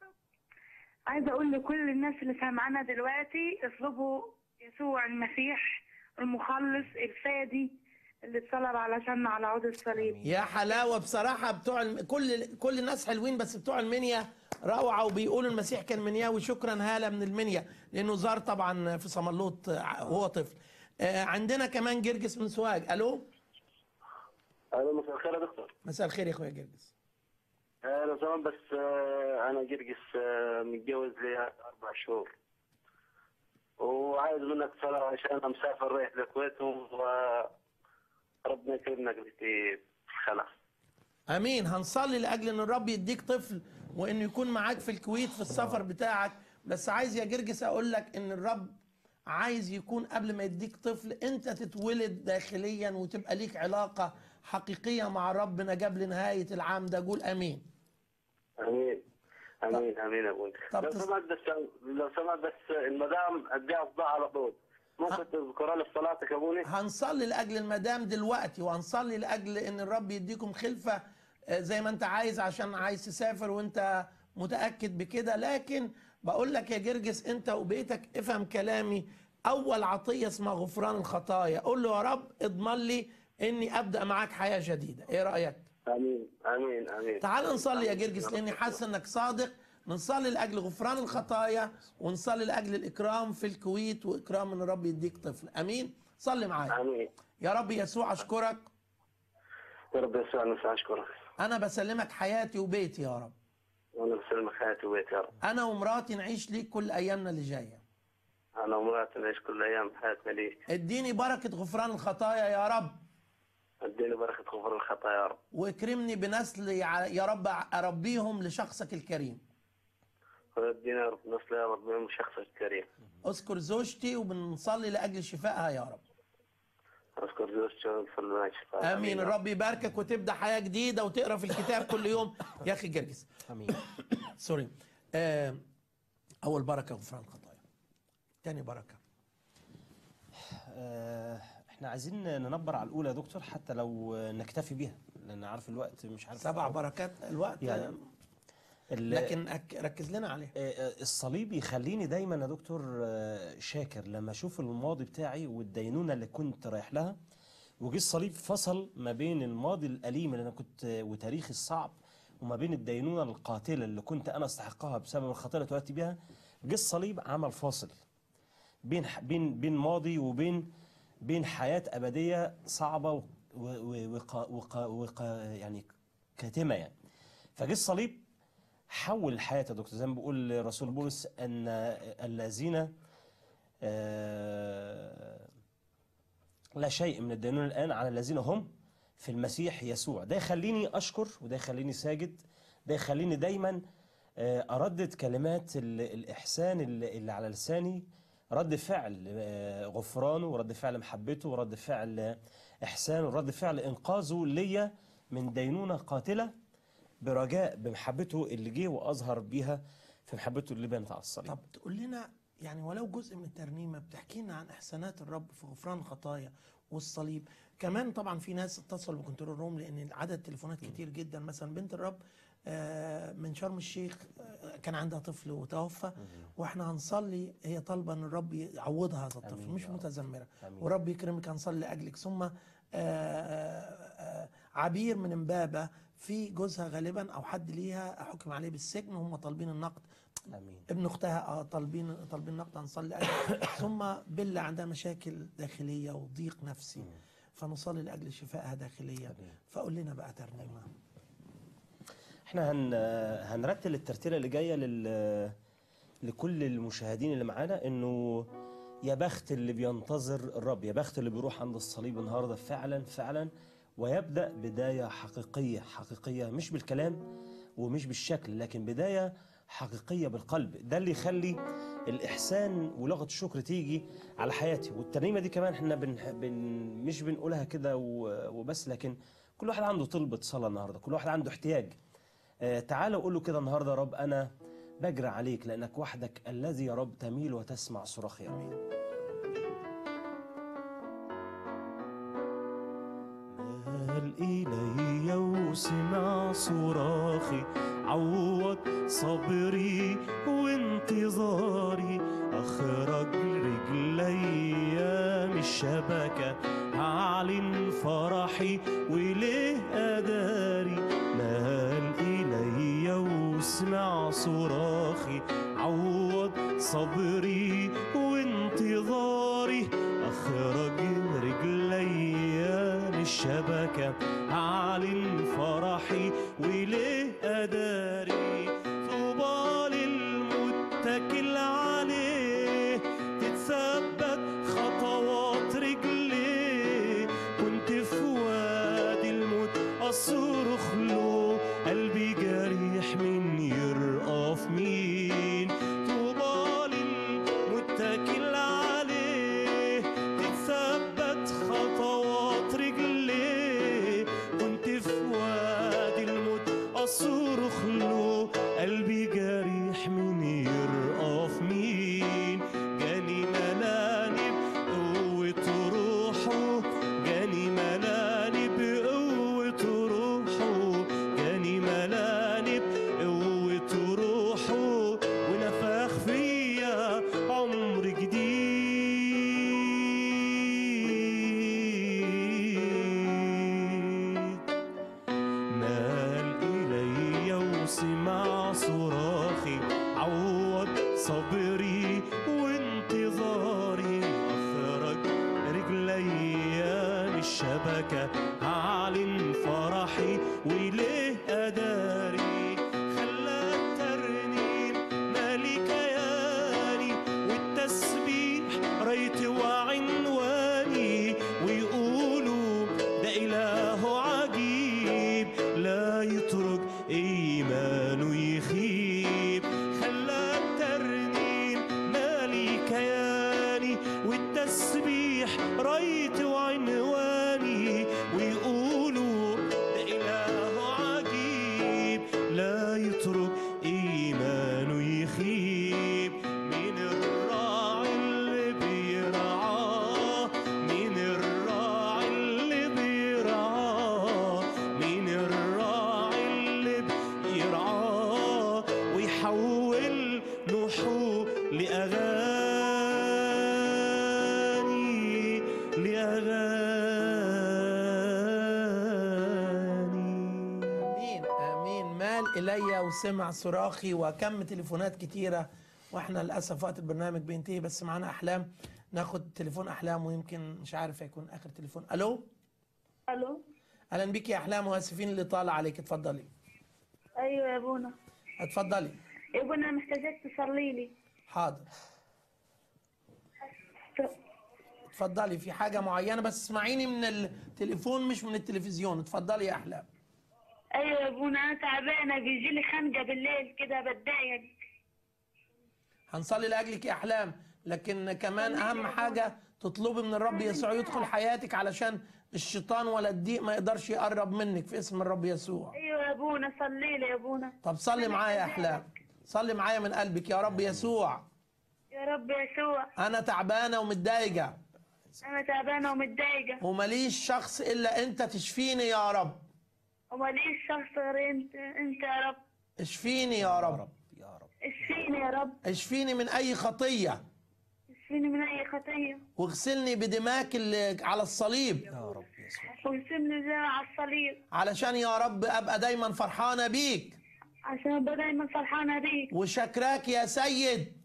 عايزه اقول لكل الناس اللي سامعانا دلوقتي اطلبوا يسوع المسيح المخلص الفادي اللي اتصلب علشان على عود الصليب يا حلاوه بصراحه بتوع الم... كل كل الناس حلوين بس بتوع المنيا روعه وبيقولوا المسيح كان منياوي شكرا هاله من المنيا لانه زار طبعا في صملوط وهو طفل آه، عندنا كمان جرجس من سوهاج الو الو مساء الخير يا دكتور مساء الخير يا اخويا جرجس آه، لو سمحت بس آه، انا جرجس آه، متجوز لي اربع شهور وعايز منك صلاة عشان انا مسافر رايح الكويت وربنا يكرمنا قلتي خلاص امين هنصلي لاجل ان الرب يديك طفل وانه يكون معاك في الكويت في السفر بتاعك بس عايز يا جرجس اقول لك ان الرب عايز يكون قبل ما يديك طفل انت تتولد داخليا وتبقى ليك علاقه حقيقيه مع ربنا قبل نهايه العام ده قول امين امين امين امين يا ابوي طب لو تس- سمحت بس لو سمحت بس المدام اديها صداع على طول ممكن تذكرها لي في صلاتك يا ابوي هنصلي لاجل المدام دلوقتي وهنصلي لاجل ان الرب يديكم خلفه آه، زي ما انت عايز عشان عايز تسافر وانت متاكد بكده لكن بقول لك يا جرجس انت وبيتك افهم كلامي اول عطيه اسمها غفران الخطايا قول له يا رب اضمن لي اني ابدا معاك حياه جديده ايه رايك امين امين امين تعال نصلي يا جرجس لاني حاسس انك صادق نصلي لاجل غفران الخطايا ونصلي لاجل الاكرام في الكويت واكرام ان الرب يديك طفل امين صلي معايا امين يا رب يسوع اشكرك يا رب يسوع نفسي اشكرك انا بسلمك حياتي وبيتي يا رب وانا بسلمك حياتي وبيتي يا رب انا ومراتي نعيش ليك كل ايامنا اللي جايه انا ومراتي نعيش كل ايام حياتنا ليك اديني بركه غفران الخطايا يا رب اديني بركه غفر الخطايا يا رب واكرمني بنسل يع- يا رب اربيهم لشخصك الكريم وادينا يا رب نصل يا رب من شخصك الكريم اذكر زوجتي وبنصلي لاجل شفائها يا رب اذكر زوجتي ونصلي لك شفاء امين الرب يباركك وتبدا حياه جديده وتقرا في الكتاب كل يوم يا اخي جرجس امين سوري آه، اول بركه غفران الخطايا تاني بركه آه، احنا عايزين ننبر على الاولى يا دكتور حتى لو نكتفي بيها لان عارف الوقت مش عارف سبع بركات الوقت يعني يعني ال- لكن أك- ركز لنا عليه آه، آه، الصليب يخليني دايما يا دكتور آه، شاكر لما اشوف الماضي بتاعي والدينونه اللي كنت رايح لها وجه الصليب فصل ما بين الماضي الاليم اللي انا كنت وتاريخي الصعب وما بين الدينونه القاتله اللي كنت انا استحقها بسبب الخطيه اللي اتولدت بيها جه الصليب عمل فاصل بين ح- بين بين ماضي وبين بين حياه ابديه صعبه و و وقا وقا وقا يعني كاتمه يعني فجه الصليب حول الحياه يا دكتور زي ما بيقول رسول بولس ان الذين آه، لا شيء من الدينون الآن على الذين هم في المسيح يسوع ده يخليني أشكر وده يخليني ساجد ده يخليني دايما آه، أردد كلمات ال- الإحسان اللي اللي على لساني رد فعل آه، غفرانه ورد فعل محبته ورد فعل آه، إحسانه ورد فعل إنقاذه ليا من دينونة قاتلة برجاء بمحبته اللي جه وأظهر بيها في محبته اللي بانت على الصليب طب تقول لنا يعني ولو جزء من الترنيمه بتحكي لنا عن احسانات الرب في غفران الخطايا والصليب كمان طبعا في ناس اتصلوا بكنترول روم لان عدد تليفونات كتير جدا مثلا بنت الرب آه، من شرم الشيخ آه، كان عندها طفل وتوفى واحنا هنصلي هي طالبه ان الرب يعوضها هذا الطفل آمين مش يا رب. متذمره آمين. ورب يكرمك هنصلي لاجلك ثم آه، آه، آه، عبير من امبابه في جوزها غالبا او حد ليها حكم عليه بالسجن وهم طالبين النقد امين ابن اختها اه طالبين طالبين نقد هنصلي لاجل ثم بيلا عندها مشاكل داخليه وضيق نفسي فنصلي لاجل شفائها داخليا فقول لنا بقى ترنيمه احنا هن هنرتل الترتيله اللي جايه لل لكل المشاهدين اللي معانا انه يا بخت اللي بينتظر الرب يا بخت اللي بيروح عند الصليب النهارده فعلا فعلا ويبدا بدايه حقيقيه حقيقيه مش بالكلام ومش بالشكل لكن بدايه حقيقيه بالقلب ده اللي يخلي الاحسان ولغه الشكر تيجي على حياتي والترنيمه دي كمان احنا بن بن مش بنقولها كده و- وبس لكن كل واحد عنده طلبه صلاه النهارده كل واحد عنده احتياج آه، تعالى وقول له كده النهارده يا رب انا بجري عليك لانك وحدك الذي يا رب تميل وتسمع صراخي امين مال إلي وسمع صراخي عوض صبري وانتظاري أخرج رجلي من الشبكة أعلن فرحي وليه أداري مال إلي وسمع صراخي عوض صبري وانتظاري أخرج رجلي من الشبكة أعلن فرحي وليه أداري طوبى للمتكل عليه تتثبت خطوات رجليه كنت في وادي الموت أصرخ له قلبي جريح من يرقف مين طوبى للمتكل عليه تتثبت خطوات رجليه كنت في وادي الموت أصرخ له قلبي جريح من يرقف مين جاني ملاني بقوة روحه جاني ملاني بقوة روحه جاني ملاني بقوة روحه ونفخ صبري وانتظاري أخرج رجلي من الشبكة أعلن فرحي وليه أداري خلى الترنيم مالي كياني والتسبيح رايتي وعنواني ويقولوا ده إله عجيب لا يترك إيمانه يخيب خلى الترنيم مالي كياني والتسبيح رايتي وعنواني ويقولوا ده إله عجيب لا يترك إيمانه يخيب من الراعي اللي بيرعاه من الراعي اللي بيرعاه من الراعي اللي بيرعاه ويحول نوحه لأغاني لأغاني امين امين مال الي وسمع صراخي وكم تليفونات كتيره واحنا للاسف وقت البرنامج بينتهي بس معانا احلام ناخد تليفون احلام ويمكن مش عارف هيكون اخر تليفون الو الو اهلا بيك يا احلام واسفين اللي طالع عليك اتفضلي ايوه يا ابونا اتفضلي يا ابونا محتاجاك تصلي لي حاضر اتفضلي في حاجه معينه بس اسمعيني من التليفون مش من التلفزيون اتفضلي يا احلام ايوه يا ابونا انا تعبانه بيجي لي خنقه بالليل كده بتضايق هنصلي لاجلك يا احلام لكن كمان اهم حاجه تطلبي من الرب يسوع يدخل حياتك علشان الشيطان ولا الضيق ما يقدرش يقرب منك في اسم الرب يسوع ايوه يا ابونا صلي لي يا ابونا طب صلي معايا يا احلام صلي معايا من قلبك يا رب يسوع يا رب يسوع انا تعبانه ومتضايقه انا تعبانه ومتضايقه ومليش شخص الا انت تشفيني يا رب وماليش شخص غير انت انت يا رب اشفيني يا رب اشفيني يا رب اشفيني من اي خطيه اشفيني من اي خطيه واغسلني بدماك اللي على الصليب وارسمني زي على الصليب علشان يا رب ابقى دايما فرحانه بيك عشان ابقى دايما فرحانه بيك وشكراك يا سيد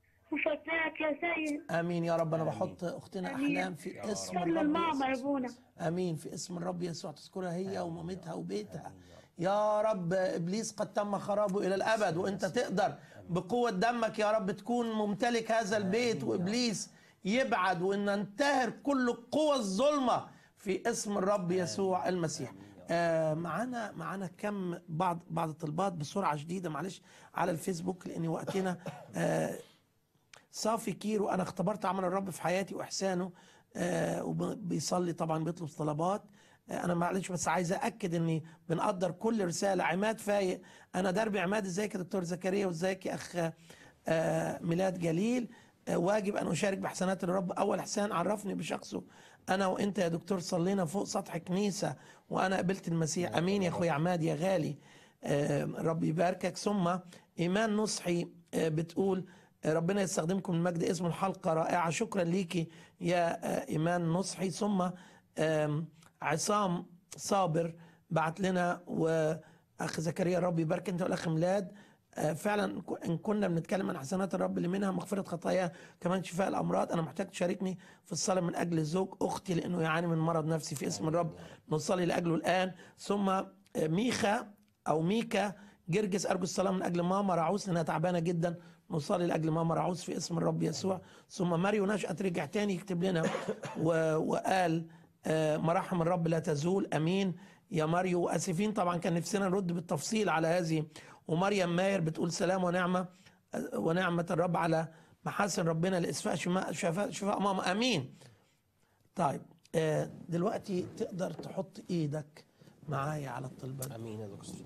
وفداك يا سيد امين يا رب انا بحط اختنا آمين. احلام في اسم صلي الرب الماما يا يسوع. ابونا امين في اسم الرب يسوع تذكرها هي ومامتها وبيتها يا رب ابليس قد تم خرابه الى الابد وانت تقدر بقوه دمك يا رب تكون ممتلك هذا البيت وابليس يبعد وان ننتهر كل القوى الظلمه في اسم الرب يسوع المسيح آه معانا معانا كم بعض بعض الطلبات بسرعه شديده معلش على الفيسبوك لان وقتنا آه صافي كيرو انا اختبرت عمل الرب في حياتي واحسانه آه وبيصلي طبعا بيطلب طلبات آه انا معلش بس عايز اكد اني بنقدر كل رساله عماد فايق انا دربي عماد ازيك يا دكتور زكريا وازيك يا اخ آه ميلاد جليل آه واجب ان اشارك بحسنات الرب اول احسان عرفني بشخصه انا وانت يا دكتور صلينا فوق سطح كنيسه وانا قبلت المسيح امين يا اخويا عماد يا غالي آه رب يباركك ثم ايمان نصحي آه بتقول ربنا يستخدمكم المجد اسم الحلقة رائعة شكرا ليكي يا آه، إيمان نصحي ثم آم، عصام صابر بعت لنا وأخ زكريا الرب يبارك أنت والأخ ميلاد آه، فعلا ك- إن كنا بنتكلم عن حسنات الرب اللي منها مغفرة خطايا كمان شفاء الأمراض أنا محتاج تشاركني في الصلاة من أجل زوج أختي لأنه يعاني من مرض نفسي في اسم الرب نصلي لأجله الآن ثم آه، ميخا أو ميكا جرجس أرجو الصلاة من أجل ماما رعوس لأنها تعبانة جدا نصلي لاجل ماما رعوز في اسم الرب يسوع ثم ماريو نشأت رجع تاني يكتب لنا و... وقال آه، مراحم الرب لا تزول امين يا ماريو واسفين طبعا كان نفسنا نرد بالتفصيل على هذه ومريم ماير بتقول سلام ونعمه آه، ونعمه الرب على محاسن ربنا لاسفاء شفاء شفاء, شفاء ماما امين طيب آه، دلوقتي تقدر تحط ايدك معايا على الطلبه امين يا دكتور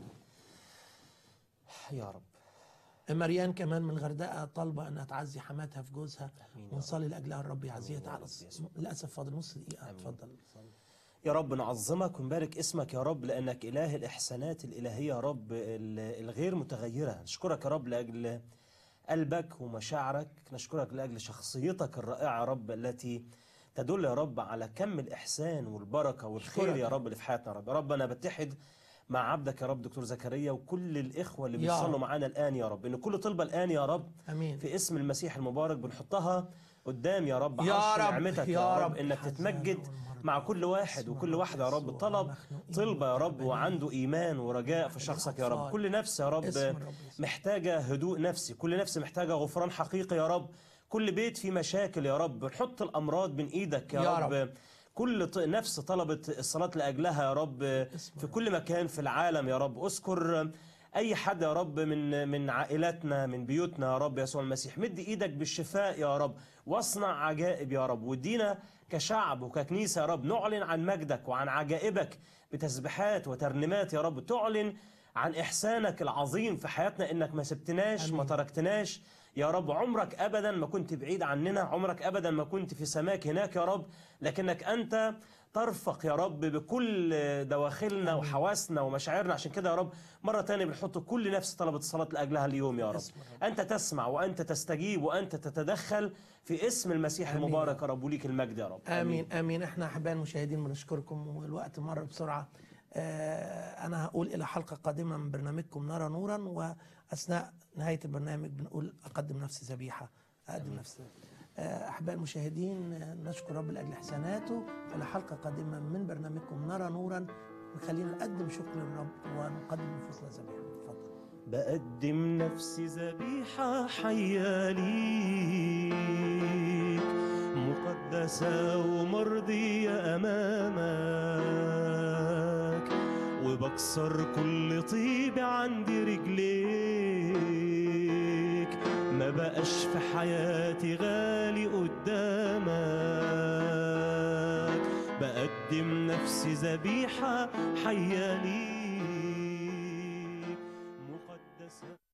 يا رب مريان كمان من الغردقه طالبه انها تعزي حماتها في جوزها ونصلي لاجلها الرب يعزيها تعالى للاسف فاضل نص دقيقه اتفضل يا رب نعظمك ونبارك اسمك يا رب لأنك إله الإحسانات الإلهية يا رب ال- الغير متغيرة نشكرك يا رب لأجل قلبك ومشاعرك نشكرك لأجل شخصيتك الرائعة يا رب التي تدل يا رب على كم الإحسان والبركة والخير أشكرك. يا رب اللي في حياتنا يا رب يا رب أنا بتحد مع عبدك يا رب دكتور زكريا وكل الإخوة اللي يا بيصلوا رب. معانا الآن يا رب إن كل طلبة الآن يا رب امين في اسم المسيح المبارك بنحطها قدام يا رب يا عرش رب، نعمتك يا يا رب. رب انك تتمجد مع كل واحد وكل واحدة يا رب طلب طلبة يا رب وعنده إيمان ورجاء في شخصك يا رب كل نفس يا رب اسم الرب محتاجة هدوء نفسي كل نفس محتاجة غفران حقيقي يا رب كل بيت فيه مشاكل يا رب نحط الأمراض بين إيدك يا, يا رب, رب. كل ط- نفس طلبت الصلاة لأجلها يا رب في كل مكان في العالم يا رب أذكر أي حد يا رب من من عائلاتنا من بيوتنا يا رب يسوع المسيح مد إيدك بالشفاء يا رب واصنع عجائب يا رب وادينا كشعب وككنيسة يا رب نعلن عن مجدك وعن عجائبك بتسبيحات وترنيمات يا رب تعلن عن إحسانك العظيم في حياتنا إنك ما سبتناش ما تركتناش يا رب عمرك ابدا ما كنت بعيد عننا عمرك ابدا ما كنت في سماك هناك يا رب لكنك انت ترفق يا رب بكل دواخلنا وحواسنا ومشاعرنا عشان كده يا رب مرة تانية بنحط كل نفس طلبت الصلاة لأجلها اليوم يا رب أنت تسمع وأنت تستجيب وأنت تتدخل في اسم المسيح آمين. المبارك يا رب وليك المجد يا رب امين امين احنا احباء المشاهدين بنشكركم والوقت مر بسرعه آه انا هقول الى حلقه قادمه من برنامجكم نرى نورا واثناء نهايه البرنامج بنقول اقدم نفسي ذبيحه اقدم نفسي آه، احباء المشاهدين آه، نشكر رب لاجل احساناته الى حلقه قادمه من برنامجكم نرى نورا خلينا نقدم شكر للرب ونقدم نفوسنا ذبيحه اتفضل بقدم نفسي ذبيحة حية ليك مقدسة ومرضية أمامك وبكسر كل طيب عند رجليك ما بقاش في حياتي غالي قدامك بقدم نفسي ذبيحة حية ليك